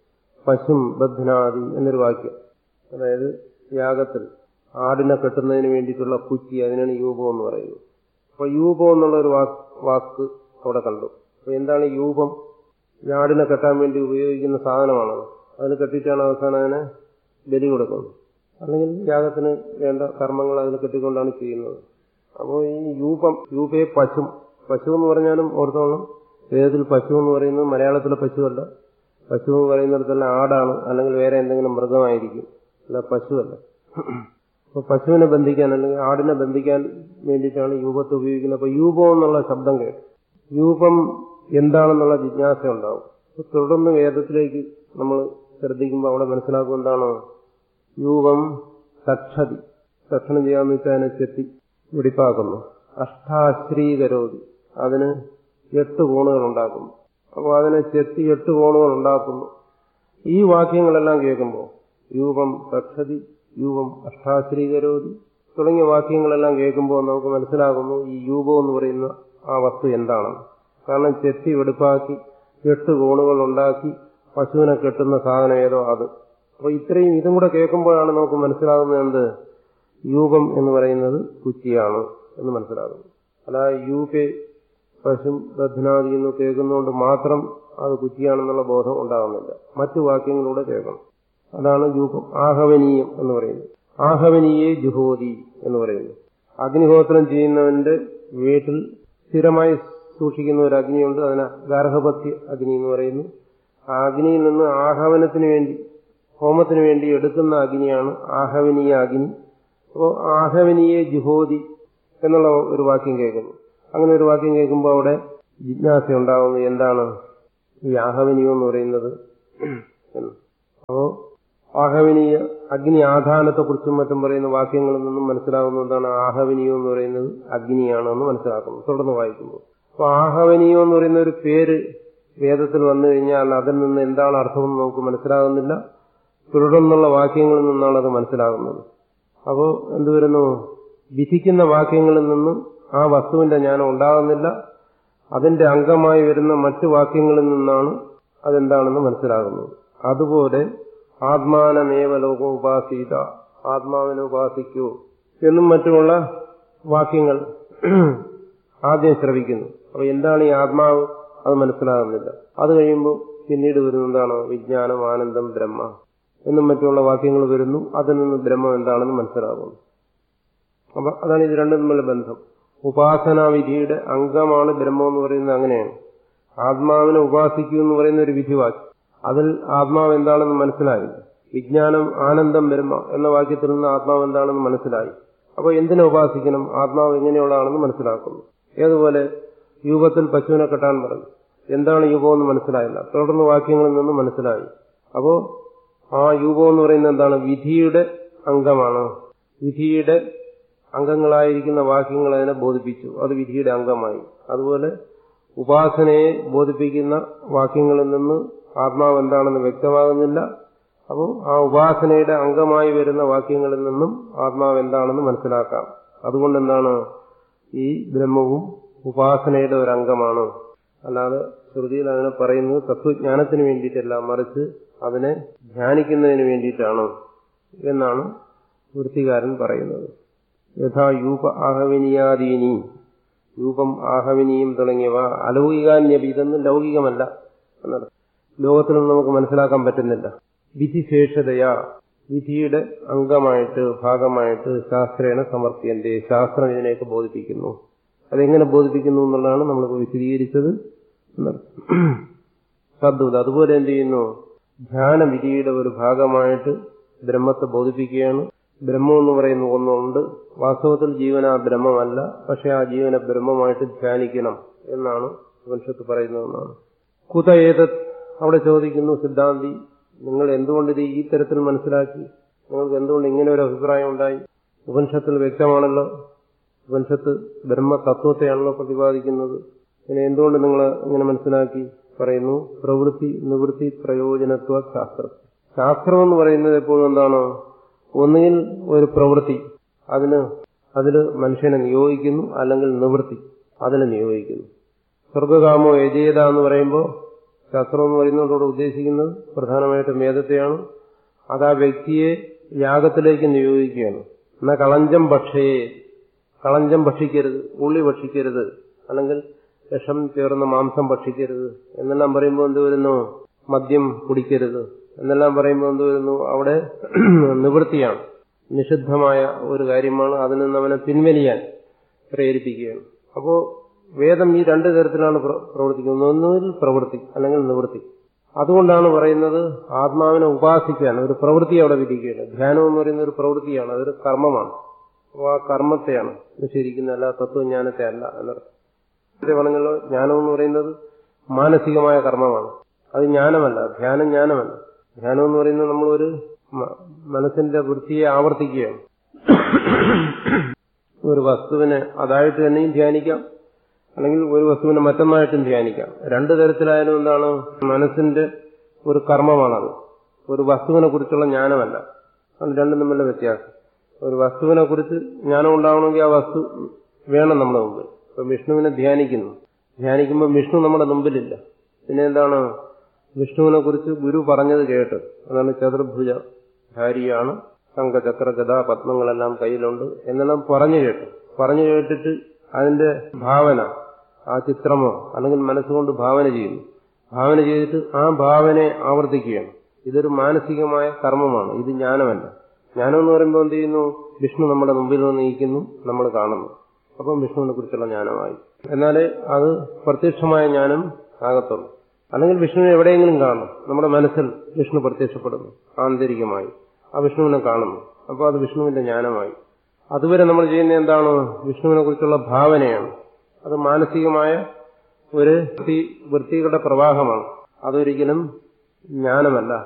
പശും ബധ്നാദി എന്നൊരു വാക്യം അതായത് യാഗത്തിൽ ആടിനെ കെട്ടുന്നതിന് വേണ്ടിയിട്ടുള്ള കുറ്റി അതിനാണ് യൂപം എന്ന് പറയുന്നത് അപ്പൊ യൂപം എന്നുള്ള ഒരു വാക്ക് അവിടെ കണ്ടു അപ്പൊ എന്താണ് യൂപം ഈ ആടിനെ കെട്ടാൻ വേണ്ടി ഉപയോഗിക്കുന്ന സാധനമാണ് അതിന് കെട്ടിയിട്ടാണ് അവസാനം അതിനെ ബലി കൊടുക്കുന്നത് അല്ലെങ്കിൽ യാഗത്തിന് വേണ്ട കർമ്മങ്ങൾ അതിന് കെട്ടിക്കൊണ്ടാണ് ചെയ്യുന്നത് അപ്പോൾ ഈ യൂപം യൂപേ പശു പശു എന്ന് പറഞ്ഞാലും ഓർത്തോളം വേദത്തിൽ പശു എന്ന് പറയുന്നത് മലയാളത്തിലെ പശുവല്ല പശു എന്ന് പറയുന്നിടത്തെല്ലാം ആടാണ് അല്ലെങ്കിൽ വേറെ എന്തെങ്കിലും മൃഗമായിരിക്കും അല്ല പശുവല്ല അപ്പൊ പശുവിനെ ബന്ധിക്കാൻ അല്ലെങ്കിൽ ആടിനെ ബന്ധിക്കാൻ വേണ്ടിയിട്ടാണ് യൂപത്തെ ഉപയോഗിക്കുന്നത് അപ്പൊ യൂപം എന്നുള്ള ശബ്ദം കേട്ടു യൂപം എന്താണെന്നുള്ള ജിജ്ഞാസ ഉണ്ടാവും തുടർന്ന് വേദത്തിലേക്ക് നമ്മൾ ശ്രദ്ധിക്കുമ്പോൾ അവിടെ മനസ്സിലാക്കും എന്താണോ യൂപം തക്ഷതി തക്ഷണം ചെയ്യാന്ന് വെച്ചാൽ അതിനെ ചെത്തി വെടിപ്പാക്കുന്നു അഷ്ടാശ്രീകരോതി അതിന് എട്ട് കോണുകൾ ഉണ്ടാക്കുന്നു അപ്പോൾ അതിനെ ചെത്തി എട്ട് കോണുകൾ ഉണ്ടാക്കുന്നു ഈ വാക്യങ്ങളെല്ലാം കേൾക്കുമ്പോൾ യൂപം തക്ഷതി യൂപം അഷ്ടാശ്രീകരോതി തുടങ്ങിയ വാക്യങ്ങളെല്ലാം കേൾക്കുമ്പോൾ നമുക്ക് മനസ്സിലാകുന്നു ഈ യൂപം എന്ന് പറയുന്ന ആ വസ്തു എന്താണെന്ന് കാരണം ചെത്തി വെടുപ്പാക്കി എട്ട് കോണുകൾ ഉണ്ടാക്കി പശുവിനെ കെട്ടുന്ന സാധനം ഏതോ അത് അപ്പൊ ഇത്രയും ഇതും കൂടെ കേൾക്കുമ്പോഴാണ് നമുക്ക് മനസ്സിലാകുന്നത് എന്ത് യൂപം എന്ന് പറയുന്നത് കുറ്റിയാണ് എന്ന് മനസ്സിലാകുന്നു അല്ലാതെ യൂപെ പശു ബധ്നാദി എന്ന് കേൾക്കുന്നതുകൊണ്ട് മാത്രം അത് കുറ്റിയാണെന്നുള്ള ബോധം ഉണ്ടാകുന്നില്ല മറ്റു വാക്യങ്ങളിലൂടെ കേൾക്കണം അതാണ് യൂപം ആഹവനീയം എന്ന് പറയുന്നത് ആഹവനീയെ ജുഹോതി എന്ന് പറയുന്നു അഗ്നിഹോത്രം ചെയ്യുന്നവന്റെ വീട്ടിൽ സ്ഥിരമായി സൂക്ഷിക്കുന്ന ഒരു അഗ്നിയുണ്ട് അതിന് ഗാർഹപത്യ അഗ്നി എന്ന് പറയുന്നു ആ അഗ്നിയിൽ നിന്ന് ആഹവനത്തിന് വേണ്ടി ഹോമത്തിന് വേണ്ടി എടുക്കുന്ന അഗ്നിയാണ് ആഹവനീയ അഗ്നി അപ്പോൾ ആഹവനീയ ജുഹോതി എന്നുള്ള ഒരു വാക്യം കേൾക്കുന്നു അങ്ങനെ ഒരു വാക്യം കേൾക്കുമ്പോൾ അവിടെ ജിജ്ഞാസ ഉണ്ടാകുന്നു എന്താണ് ഈ ആഹവനീയം എന്ന് പറയുന്നത് എന്ന് അപ്പോ ആഹവനീയ അഗ്നി ആധാനത്തെക്കുറിച്ചും മറ്റും പറയുന്ന വാക്യങ്ങളിൽ നിന്നും മനസ്സിലാകുന്ന എന്താണ് ആഹവനീയം എന്ന് പറയുന്നത് അഗ്നിയാണെന്ന് മനസ്സിലാക്കുന്നു തുടർന്ന് വായിക്കുമ്പോൾ അപ്പൊ ആഹവനീയം എന്ന് പറയുന്ന ഒരു പേര് വേദത്തിൽ വന്നു കഴിഞ്ഞാൽ അതിൽ നിന്ന് എന്താണ് അർത്ഥമെന്ന് നമുക്ക് മനസ്സിലാകുന്നില്ല തുടർന്നുള്ള വാക്യങ്ങളിൽ നിന്നാണ് അത് മനസ്സിലാകുന്നത് അപ്പോ എന്ത് വരുന്നു വിധിക്കുന്ന വാക്യങ്ങളിൽ നിന്ന് ആ വസ്തുവിന്റെ ജ്ഞാനം ഉണ്ടാകുന്നില്ല അതിന്റെ അംഗമായി വരുന്ന മറ്റു വാക്യങ്ങളിൽ നിന്നാണ് അതെന്താണെന്ന് മനസ്സിലാകുന്നത് അതുപോലെ ആത്മാനമേവ ലോകം ഉപാസീത ആത്മാവിനെ ഉപാസിക്കൂ എന്നും മറ്റുമുള്ള വാക്യങ്ങൾ ആദ്യം ശ്രവിക്കുന്നു അപ്പൊ എന്താണ് ഈ ആത്മാവ് അത് മനസ്സിലാകുന്നില്ല അത് കഴിയുമ്പോൾ പിന്നീട് വരുന്നതാണ് വിജ്ഞാനം ആനന്ദം ബ്രഹ്മ എന്നും മറ്റുള്ള വാക്യങ്ങൾ വരുന്നു അതിൽ നിന്ന് ബ്രഹ്മം എന്താണെന്ന് മനസ്സിലാകുന്നു അപ്പൊ അതാണ് ഇത് രണ്ടും തമ്മിലുള്ള ബന്ധം ഉപാസനാ വിധിയുടെ അംഗമാണ് ബ്രഹ്മം എന്ന് പറയുന്നത് അങ്ങനെയാണ് ആത്മാവിനെ ഉപാസിക്കൂ എന്ന് പറയുന്ന ഒരു വിധിവാക്യം അതിൽ ആത്മാവ് എന്താണെന്ന് മനസ്സിലായി വിജ്ഞാനം ആനന്ദം ബ്രഹ്മ എന്ന വാക്യത്തിൽ നിന്ന് ആത്മാവ് എന്താണെന്ന് മനസ്സിലായി അപ്പോൾ എന്തിനെ ഉപാസിക്കണം ആത്മാവ് എങ്ങനെയുള്ളതാണെന്ന് മനസ്സിലാക്കുന്നു ഏതുപോലെ യൂപത്തിൽ പശുവിനെ കെട്ടാൻ പറഞ്ഞു എന്താണ് യൂപം എന്ന് മനസ്സിലായില്ല തുടർന്ന് വാക്യങ്ങളിൽ നിന്ന് മനസ്സിലായി അപ്പോ ആ യൂപം എന്ന് പറയുന്നത് എന്താണ് വിധിയുടെ അംഗമാണ് വിധിയുടെ അംഗങ്ങളായിരിക്കുന്ന വാക്യങ്ങൾ അതിനെ ബോധിപ്പിച്ചു അത് വിധിയുടെ അംഗമായി അതുപോലെ ഉപാസനയെ ബോധിപ്പിക്കുന്ന വാക്യങ്ങളിൽ നിന്ന് ആത്മാവ് എന്താണെന്ന് വ്യക്തമാകുന്നില്ല അപ്പോൾ ആ ഉപാസനയുടെ അംഗമായി വരുന്ന വാക്യങ്ങളിൽ നിന്നും ആത്മാവ് എന്താണെന്ന് മനസ്സിലാക്കാം അതുകൊണ്ട് എന്താണ് ഈ ബ്രഹ്മവും ഉപാസനയുടെ ഒരു അംഗമാണ് അല്ലാതെ ശ്രുതിയിൽ അതിനെ പറയുന്നത് തത്വജ്ഞാനത്തിന് വേണ്ടിയിട്ടല്ല മറിച്ച് അതിനെ ധ്യാനിക്കുന്നതിന് വേണ്ടിയിട്ടാണ് എന്നാണ് വൃത്തികാരൻ പറയുന്നത് യഥാ യൂപ ആഹവിനിയാദീനി രൂപം ആഹവിനിയും തുടങ്ങിയവ അലൗകികാന്യപി ഇതൊന്നും ലൗകികമല്ല എന്നർത്ഥം ലോകത്തിലൊന്നും നമുക്ക് മനസ്സിലാക്കാൻ പറ്റുന്നില്ല വിധിശേഷതയാ വിധിയുടെ അംഗമായിട്ട് ഭാഗമായിട്ട് ശാസ്ത്രേണ സമർപ്പിയന്റെ ശാസ്ത്രം ഇതിനെയൊക്കെ ബോധിപ്പിക്കുന്നു അതെങ്ങനെ ബോധിപ്പിക്കുന്നു എന്നുള്ളതാണ് നമ്മളിപ്പോൾ വിശദീകരിച്ചത് സദ്വത് അതുപോലെ എന്ത് ചെയ്യുന്നു ധ്യാനവിധിയുടെ ഒരു ഭാഗമായിട്ട് ബ്രഹ്മത്തെ ബോധിപ്പിക്കുകയാണ് ബ്രഹ്മം എന്ന് പറയുന്ന ഒന്നുണ്ട് വാസ്തവത്തിൽ ജീവൻ ആ ബ്രഹ്മമല്ല പക്ഷെ ആ ജീവനെ ബ്രഹ്മമായിട്ട് ധ്യാനിക്കണം എന്നാണ് ഉപനിഷത്ത് പറയുന്നതെന്നാണ് കുത ഏതത് അവിടെ ചോദിക്കുന്നു സിദ്ധാന്തി നിങ്ങൾ എന്തുകൊണ്ട് ഇത് ഈ തരത്തിൽ മനസ്സിലാക്കി നിങ്ങൾക്ക് എന്തുകൊണ്ട് ഇങ്ങനെ ഒരു അഭിപ്രായം ഉണ്ടായി ഉപനിഷത്തിൽ വ്യക്തമാണല്ലോ ഉപനിഷത്ത് ബ്രഹ്മതത്വത്തെയാണല്ലോ പ്രതിപാദിക്കുന്നത് പിന്നെ എന്തുകൊണ്ട് നിങ്ങൾ ഇങ്ങനെ മനസ്സിലാക്കി പറയുന്നു പ്രവൃത്തി നിവൃത്തി പ്രയോജനത്വ ശാസ്ത്രം ശാസ്ത്രം എന്ന് പറയുന്നത് എപ്പോഴും എന്താണ് ഒന്നുകിൽ ഒരു പ്രവൃത്തി അതിന് അതിൽ മനുഷ്യനെ നിയോഗിക്കുന്നു അല്ലെങ്കിൽ നിവൃത്തി അതിനെ നിയോഗിക്കുന്നു സ്വർഗകാമോ യജേത എന്ന് പറയുമ്പോൾ ശാസ്ത്രം എന്ന് പറയുന്നതോട് ഉദ്ദേശിക്കുന്നത് പ്രധാനമായിട്ടും വേദത്തെയാണ് അത് ആ വ്യക്തിയെ യാഗത്തിലേക്ക് നിയോഗിക്കുകയാണ് എന്നാൽ കളഞ്ചം ഭക്ഷയെ കളഞ്ചം ഭക്ഷിക്കരുത് ഉള്ളി ഭക്ഷിക്കരുത് അല്ലെങ്കിൽ വിഷം ചേർന്ന മാംസം ഭക്ഷിക്കരുത് എന്നെല്ലാം പറയുമ്പോൾ എന്ത് വരുന്നു മദ്യം കുടിക്കരുത് എന്നെല്ലാം പറയുമ്പോൾ എന്ത് വരുന്നു അവിടെ നിവൃത്തിയാണ് നിഷിദ്ധമായ ഒരു കാര്യമാണ് അതിൽ നിന്ന് അവനെ പിൻവലിയാൻ പ്രേരിപ്പിക്കുകയാണ് അപ്പോ വേദം ഈ രണ്ട് തരത്തിലാണ് പ്രവർത്തിക്കുന്നത് ഒന്നുകിൽ പ്രവൃത്തി അല്ലെങ്കിൽ നിവൃത്തി അതുകൊണ്ടാണ് പറയുന്നത് ആത്മാവിനെ ഉപാസിക്കാൻ ഒരു പ്രവൃത്തി അവിടെ വിധിക്കുകയാണ് ധ്യാനം എന്ന് പറയുന്ന ഒരു പ്രവൃത്തിയാണ് അതൊരു കർമ്മമാണ് അപ്പോൾ ആ കർമ്മത്തെയാണ് നിഷേധിക്കുന്ന അല്ല തത്വജ്ഞാനത്തെ അല്ല എന്നർത്ഥം പറഞ്ഞല്ലോ ജ്ഞാനം എന്ന് പറയുന്നത് മാനസികമായ കർമ്മമാണ് അത് ജ്ഞാനമല്ല ധ്യാനം ജ്ഞാനമല്ല ധ്യാനം എന്ന് പറയുന്നത് നമ്മളൊരു മനസ്സിന്റെ വൃത്തിയെ ആവർത്തിക്കുകയാണ് ഒരു വസ്തുവിനെ അതായിട്ട് തന്നെയും ധ്യാനിക്കാം അല്ലെങ്കിൽ ഒരു വസ്തുവിനെ മറ്റൊന്നായിട്ടും ധ്യാനിക്കാം രണ്ടു തരത്തിലായാലും എന്താണ് മനസ്സിന്റെ ഒരു കർമ്മമാണത് ഒരു വസ്തുവിനെ കുറിച്ചുള്ള ജ്ഞാനമല്ല അത് രണ്ടും തമ്മിലുള്ള വ്യത്യാസം ഒരു വസ്തുവിനെ കുറിച്ച് ജ്ഞാനം ഉണ്ടാവണമെങ്കിൽ ആ വസ്തു വേണം നമ്മുടെ മുമ്പിൽ ഇപ്പൊ വിഷ്ണുവിനെ ധ്യാനിക്കുന്നു ധ്യാനിക്കുമ്പോൾ വിഷ്ണു നമ്മുടെ മുമ്പിലില്ല പിന്നെ എന്താണ് വിഷ്ണുവിനെ കുറിച്ച് ഗുരു പറഞ്ഞത് കേട്ട് അതാണ് ചതുർഭുജ ധാരിയാണ് ശംഖചക്ര ഗതാ പത്മങ്ങളെല്ലാം കയ്യിലുണ്ട് എന്നെല്ലാം പറഞ്ഞു കേട്ടു പറഞ്ഞു കേട്ടിട്ട് അതിന്റെ ഭാവന ആ ചിത്രമോ അല്ലെങ്കിൽ മനസ്സുകൊണ്ട് ഭാവന ചെയ്യുന്നു ഭാവന ചെയ്തിട്ട് ആ ഭാവനയെ ആവർത്തിക്കുകയാണ് ഇതൊരു മാനസികമായ കർമ്മമാണ് ഇത് ജ്ഞാനമല്ല ജ്ഞാനം എന്ന് പറയുമ്പോൾ എന്ത് ചെയ്യുന്നു വിഷ്ണു നമ്മുടെ മുമ്പിൽ വന്ന് നീക്കുന്നു നമ്മൾ കാണുന്നു അപ്പം വിഷ്ണുവിനെ കുറിച്ചുള്ള ജ്ഞാനമായി എന്നാലേ അത് പ്രത്യക്ഷമായ ജ്ഞാനം ആകത്തുള്ളൂ അല്ലെങ്കിൽ വിഷ്ണുവിനെ എവിടെയെങ്കിലും കാണും നമ്മുടെ മനസ്സിൽ വിഷ്ണു പ്രത്യക്ഷപ്പെടുന്നു ആന്തരികമായി ആ വിഷ്ണുവിനെ കാണുന്നു അപ്പോൾ അത് വിഷ്ണുവിന്റെ ജ്ഞാനമായി അതുവരെ നമ്മൾ ചെയ്യുന്ന എന്താണ് വിഷ്ണുവിനെ കുറിച്ചുള്ള ഭാവനയാണ് അത് മാനസികമായ ഒരു വൃത്തി വൃത്തികളുടെ പ്രവാഹമാണ് അതൊരിക്കലും ജ്ഞാനമല്ല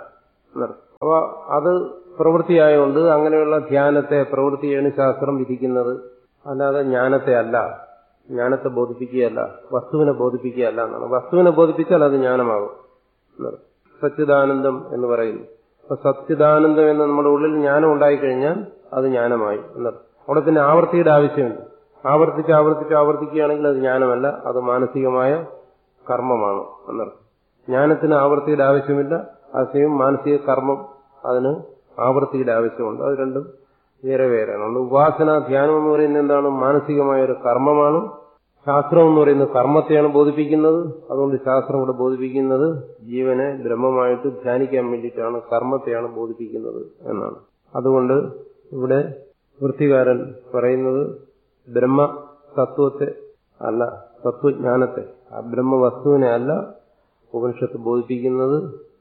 എന്നർത്ഥം അപ്പൊ അത് പ്രവൃത്തിയായതുകൊണ്ട് അങ്ങനെയുള്ള ധ്യാനത്തെ പ്രവൃത്തിയാണ് ശാസ്ത്രം വിധിക്കുന്നത് അല്ലാതെ ജ്ഞാനത്തെ അല്ല ജ്ഞാനത്തെ ബോധിപ്പിക്കുകയല്ല വസ്തുവിനെ ബോധിപ്പിക്കുകയല്ല എന്നാണ് വസ്തുവിനെ ബോധിപ്പിച്ചാൽ അത് ജ്ഞാനമാകും എന്നർത്ഥം. സച്ചിദാനന്ദം എന്ന് പറയുന്നു അപ്പൊ സച്ചിദാനന്ദം എന്ന് നമ്മുടെ ഉള്ളിൽ ജ്ഞാനം ഉണ്ടായിക്കഴിഞ്ഞാൽ അത് ജ്ഞാനമായി എന്നർത്ഥം അവിടെ പിന്നെ ആവർത്തിയുടെ ആവശ്യമില്ല ആവർത്തിച്ച് ആവർത്തിച്ച് ആവർത്തിക്കുകയാണെങ്കിൽ അത് ജ്ഞാനമല്ല അത് മാനസികമായ കർമ്മമാണ് എന്നർത്ഥം ജ്ഞാനത്തിന് ആവർത്തിയുടെ ആവശ്യമില്ല അതേസമയം മാനസിക കർമ്മം അതിന് ആവർത്തിയുടെ ആവശ്യമുണ്ട് അത് രണ്ടും വേറെ വേറെയാണ് ഒന്ന് ഉപാസന ധ്യാനം എന്ന് പറയുന്നത് എന്താണ് മാനസികമായ ഒരു കർമ്മമാണ് ശാസ്ത്രം എന്ന് പറയുന്നത് കർമ്മത്തെയാണ് ബോധിപ്പിക്കുന്നത് അതുകൊണ്ട് ശാസ്ത്രം ഇവിടെ ബോധിപ്പിക്കുന്നത് ജീവനെ ബ്രഹ്മമായിട്ട് ധ്യാനിക്കാൻ വേണ്ടിയിട്ടാണ് കർമ്മത്തെയാണ് ബോധിപ്പിക്കുന്നത് എന്നാണ് അതുകൊണ്ട് ഇവിടെ വൃത്തികാരൻ പറയുന്നത് ബ്രഹ്മ തത്വത്തെ അല്ല തത്വജ്ഞാനത്തെ ആ ബ്രഹ്മവസ്തുവിനെ അല്ല ഉപനിഷത്ത് ബോധിപ്പിക്കുന്നത്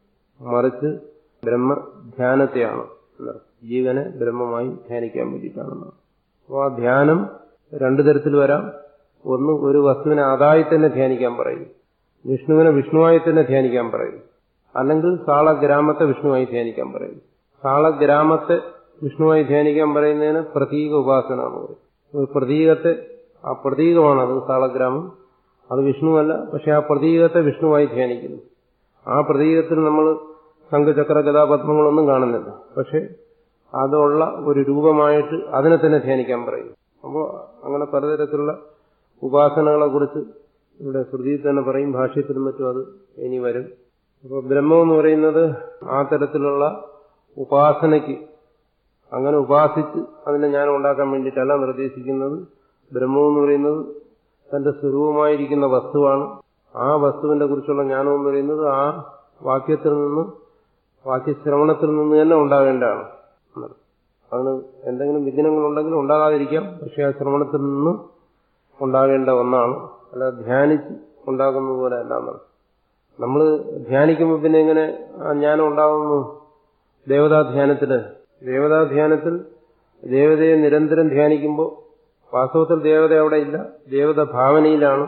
മറിച്ച് ബ്രഹ്മധ്യാനത്തെയാണ് എന്നർത്ഥം. ജീവനെ ബ്രഹ്മമായി ധ്യാനിക്കാൻ വേണ്ടിയിട്ടാണെന്നാണ് അപ്പോൾ ആ ധ്യാനം രണ്ടു തരത്തിൽ വരാം ഒന്ന് ഒരു വസ്തുവിനെ അതായി തന്നെ ധ്യാനിക്കാൻ പറയും വിഷ്ണുവിനെ വിഷ്ണുവായി തന്നെ ധ്യാനിക്കാൻ പറയും അല്ലെങ്കിൽ സാളഗ്രാമത്തെ വിഷ്ണുവായി ധ്യാനിക്കാൻ പറയും സാളഗ്രാമത്തെ വിഷ്ണുവായി ധ്യാനിക്കാൻ പറയുന്നതിന് പ്രതീക ഉപാസന എന്ന് പറയും ഒരു പ്രതീകത്തെ ആ പ്രതീകമാണ് അത് സാളഗ്രാമം അത് വിഷ്ണുവല്ല പക്ഷെ ആ പ്രതീകത്തെ വിഷ്ണുവായി ധ്യാനിക്കുന്നു ആ പ്രതീകത്തിൽ നമ്മൾ ശംഖചക്ര ഗതാപത്മങ്ങളൊന്നും കാണുന്നില്ല പക്ഷെ അതുള്ള ഒരു രൂപമായിട്ട് അതിനെ തന്നെ ധ്യാനിക്കാൻ പറയും അപ്പോൾ അങ്ങനെ പലതരത്തിലുള്ള ഉപാസനകളെ കുറിച്ച് ഇവിടെ ശ്രുതിയിൽ തന്നെ പറയും ഭാഷ്യത്തിലും മറ്റും അത് ഇനി വരും അപ്പോൾ ബ്രഹ്മം എന്ന് പറയുന്നത് ആ തരത്തിലുള്ള ഉപാസനയ്ക്ക് അങ്ങനെ ഉപാസിച്ച് അതിനെ ജ്ഞാനം ഉണ്ടാക്കാൻ വേണ്ടിയിട്ടല്ല നിർദ്ദേശിക്കുന്നത് ബ്രഹ്മം എന്ന് പറയുന്നത് തന്റെ സ്വരൂപമായിരിക്കുന്ന വസ്തുവാണ് ആ വസ്തുവിനെ കുറിച്ചുള്ള ജ്ഞാനം എന്ന് പറയുന്നത് ആ വാക്യത്തിൽ നിന്ന് വാക്യശ്രവണത്തിൽ നിന്ന് തന്നെ ഉണ്ടാകേണ്ടതാണ് എന്നർത്ഥം. അതിന് എന്തെങ്കിലും വിഘ്നങ്ങളുണ്ടെങ്കിൽ ഉണ്ടാകാതിരിക്കാം പക്ഷെ ആ ശ്രവണത്തിൽ നിന്ന് ഉണ്ടാകേണ്ട ഒന്നാണ് അല്ല ധ്യാനിച്ച് ഉണ്ടാകുന്നത് പോലെ അല്ല എന്നർത്ഥം. നമ്മൾ ധ്യാനിക്കുമ്പോൾ പിന്നെ എങ്ങനെ ആ ജ്ഞാനം ഉണ്ടാകുന്നു ദേവതാധ്യാനത്തില് ദേവതാധ്യാനത്തിൽ ദേവതയെ നിരന്തരം ധ്യാനിക്കുമ്പോൾ വാസ്തവത്തിൽ ദേവത അവിടെ ഇല്ല ദേവത ഭാവനയിലാണ്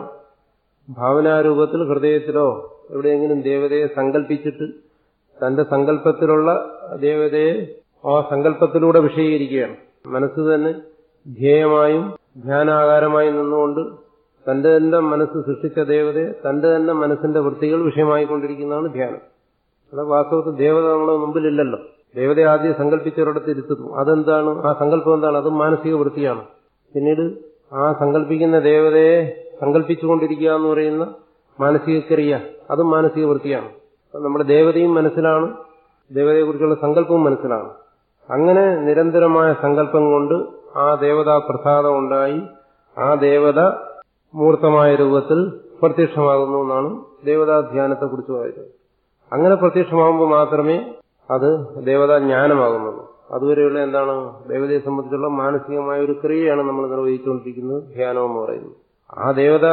ഭാവനാരൂപത്തിൽ ഹൃദയത്തിലോ എവിടെയെങ്കിലും ദേവതയെ സങ്കല്പിച്ചിട്ട് തന്റെ സങ്കല്പത്തിലുള്ള ദേവതയെ ആ സങ്കല്പത്തിലൂടെ വിഷയീകരിക്കുകയാണ് മനസ്സ് തന്നെ ധ്യേയമായും ധ്യാനാകാരമായും നിന്നുകൊണ്ട് തന്റെ തന്നെ മനസ്സ് സൃഷ്ടിച്ച ദേവതയെ തന്റെ തന്നെ മനസ്സിന്റെ വൃത്തികൾ വിഷയമായിക്കൊണ്ടിരിക്കുന്നതാണ് ധ്യാനം അവിടെ വാസ്തവത്തിൽ ദേവത നമ്മുടെ മുമ്പിലില്ലല്ലോ ദേവതയെ ആദ്യം സങ്കല്പിച്ചൊരിടത്ത് ഇരുത്തുന്നു അതെന്താണ് ആ സങ്കല്പം എന്താണ് അത് മാനസിക വൃത്തിയാണ് പിന്നീട് ആ സങ്കല്പിക്കുന്ന ദേവതയെ സങ്കല്പിച്ചുകൊണ്ടിരിക്കുക എന്ന് പറയുന്ന മാനസിക ക്രിയ അതും മാനസിക വൃത്തിയാണ് അത് നമ്മുടെ ദേവതയും മനസ്സിലാണ് ദേവതയെക്കുറിച്ചുള്ള സങ്കല്പവും മനസ്സിലാണ് അങ്ങനെ നിരന്തരമായ സങ്കല്പം കൊണ്ട് ആ ദേവതാ പ്രസാദം ഉണ്ടായി ആ ദേവത മൂർത്തമായ രൂപത്തിൽ പ്രത്യക്ഷമാകുന്നു എന്നാണ് ദേവതാധ്യാനത്തെ കുറിച്ച് പറയുന്നത് അങ്ങനെ പ്രത്യക്ഷമാകുമ്പോൾ മാത്രമേ അത് ദേവതാ ജ്ഞാനമാകുന്നുള്ളൂ അതുവരെയുള്ള എന്താണ് ദേവതയെ സംബന്ധിച്ചുള്ള മാനസികമായ ഒരു ക്രിയയാണ് നമ്മൾ നിർവഹിച്ചുകൊണ്ടിരിക്കുന്നത് ധ്യാനം എന്ന് പറയുന്നത് ആ ദേവത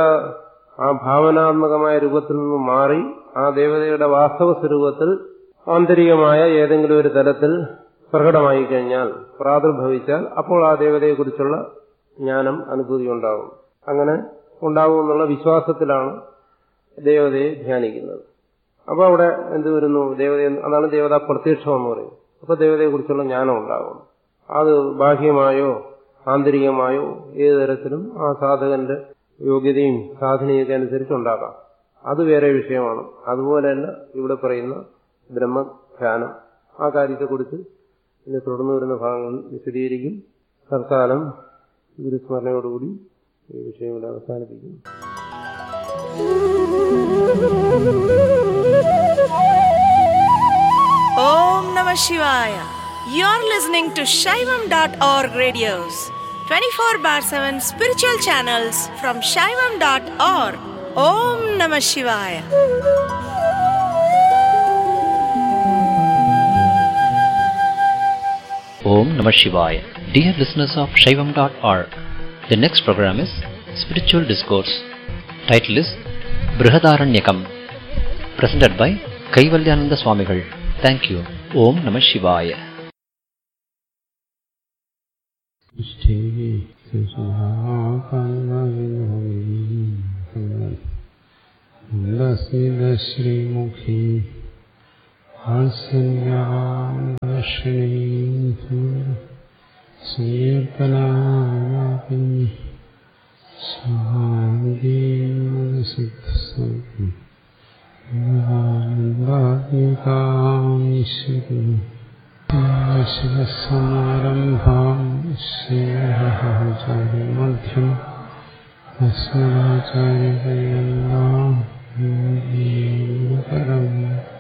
ആ ഭാവനാത്മകമായ രൂപത്തിൽ നിന്ന് മാറി ആ ദേവതയുടെ വാസ്തവ സ്വരൂപത്തിൽ ആന്തരികമായ ഏതെങ്കിലും ഒരു തലത്തിൽ പ്രകടമായി കഴിഞ്ഞാൽ പ്രാദുർഭവിച്ചാൽ അപ്പോൾ ആ ദേവതയെക്കുറിച്ചുള്ള ജ്ഞാനം അനുഭൂതി ഉണ്ടാകും അങ്ങനെ ഉണ്ടാകുമെന്നുള്ള വിശ്വാസത്തിലാണ് ദേവതയെ ധ്യാനിക്കുന്നത് അപ്പൊ അവിടെ എന്ത് വരുന്നു ദേവത അതാണ് ദേവത പ്രത്യക്ഷം എന്ന് പറയും അപ്പൊ ദേവതയെക്കുറിച്ചുള്ള ജ്ഞാനം ഉണ്ടാകും അത് ബാഹ്യമായോ ആന്തരികമായോ ഏത് തരത്തിലും ആ സാധകന്റെ യോഗ്യതയും സാധനയൊക്കെ അനുസരിച്ച് ഉണ്ടാകാം അത് വേറെ വിഷയമാണ് അതുപോലെയല്ല ഇവിടെ പറയുന്ന ബ്രഹ്മധ്യാനം ആ കാര്യത്തെക്കുറിച്ച് ഇനി തുടർന്നു വരുന്ന ഭാഗങ്ങളിൽ വിശദീകരിക്കും തൽക്കാലം ഗുരുസ്മരണയോടുകൂടി ഈ വിഷയം ഇവിടെ അവസാനിപ്പിക്കുന്നു Om Namah Shivaya. You're listening to Shaivam.org radios, 24 bar 7 spiritual channels from Shaivam.org. Om Namah Shivaya. Om Namah Shivaya. Dear listeners of Shaivam.org, the next program is Spiritual Discourse. Title is Brihadaranyakam. Presented by Kaivalyananda Swamigal. Thank you. Om Namah Shivaya. ശ്രീമുഖി ആസന്യാദർശനീ സങ്കീർത്തനാപി ശാന്തികാശ്വരി ശിവസമാരംഭാം ശ്രീഹചാര്യമധ്യം അസ്മദാചാര്യപര്യന്താം പരം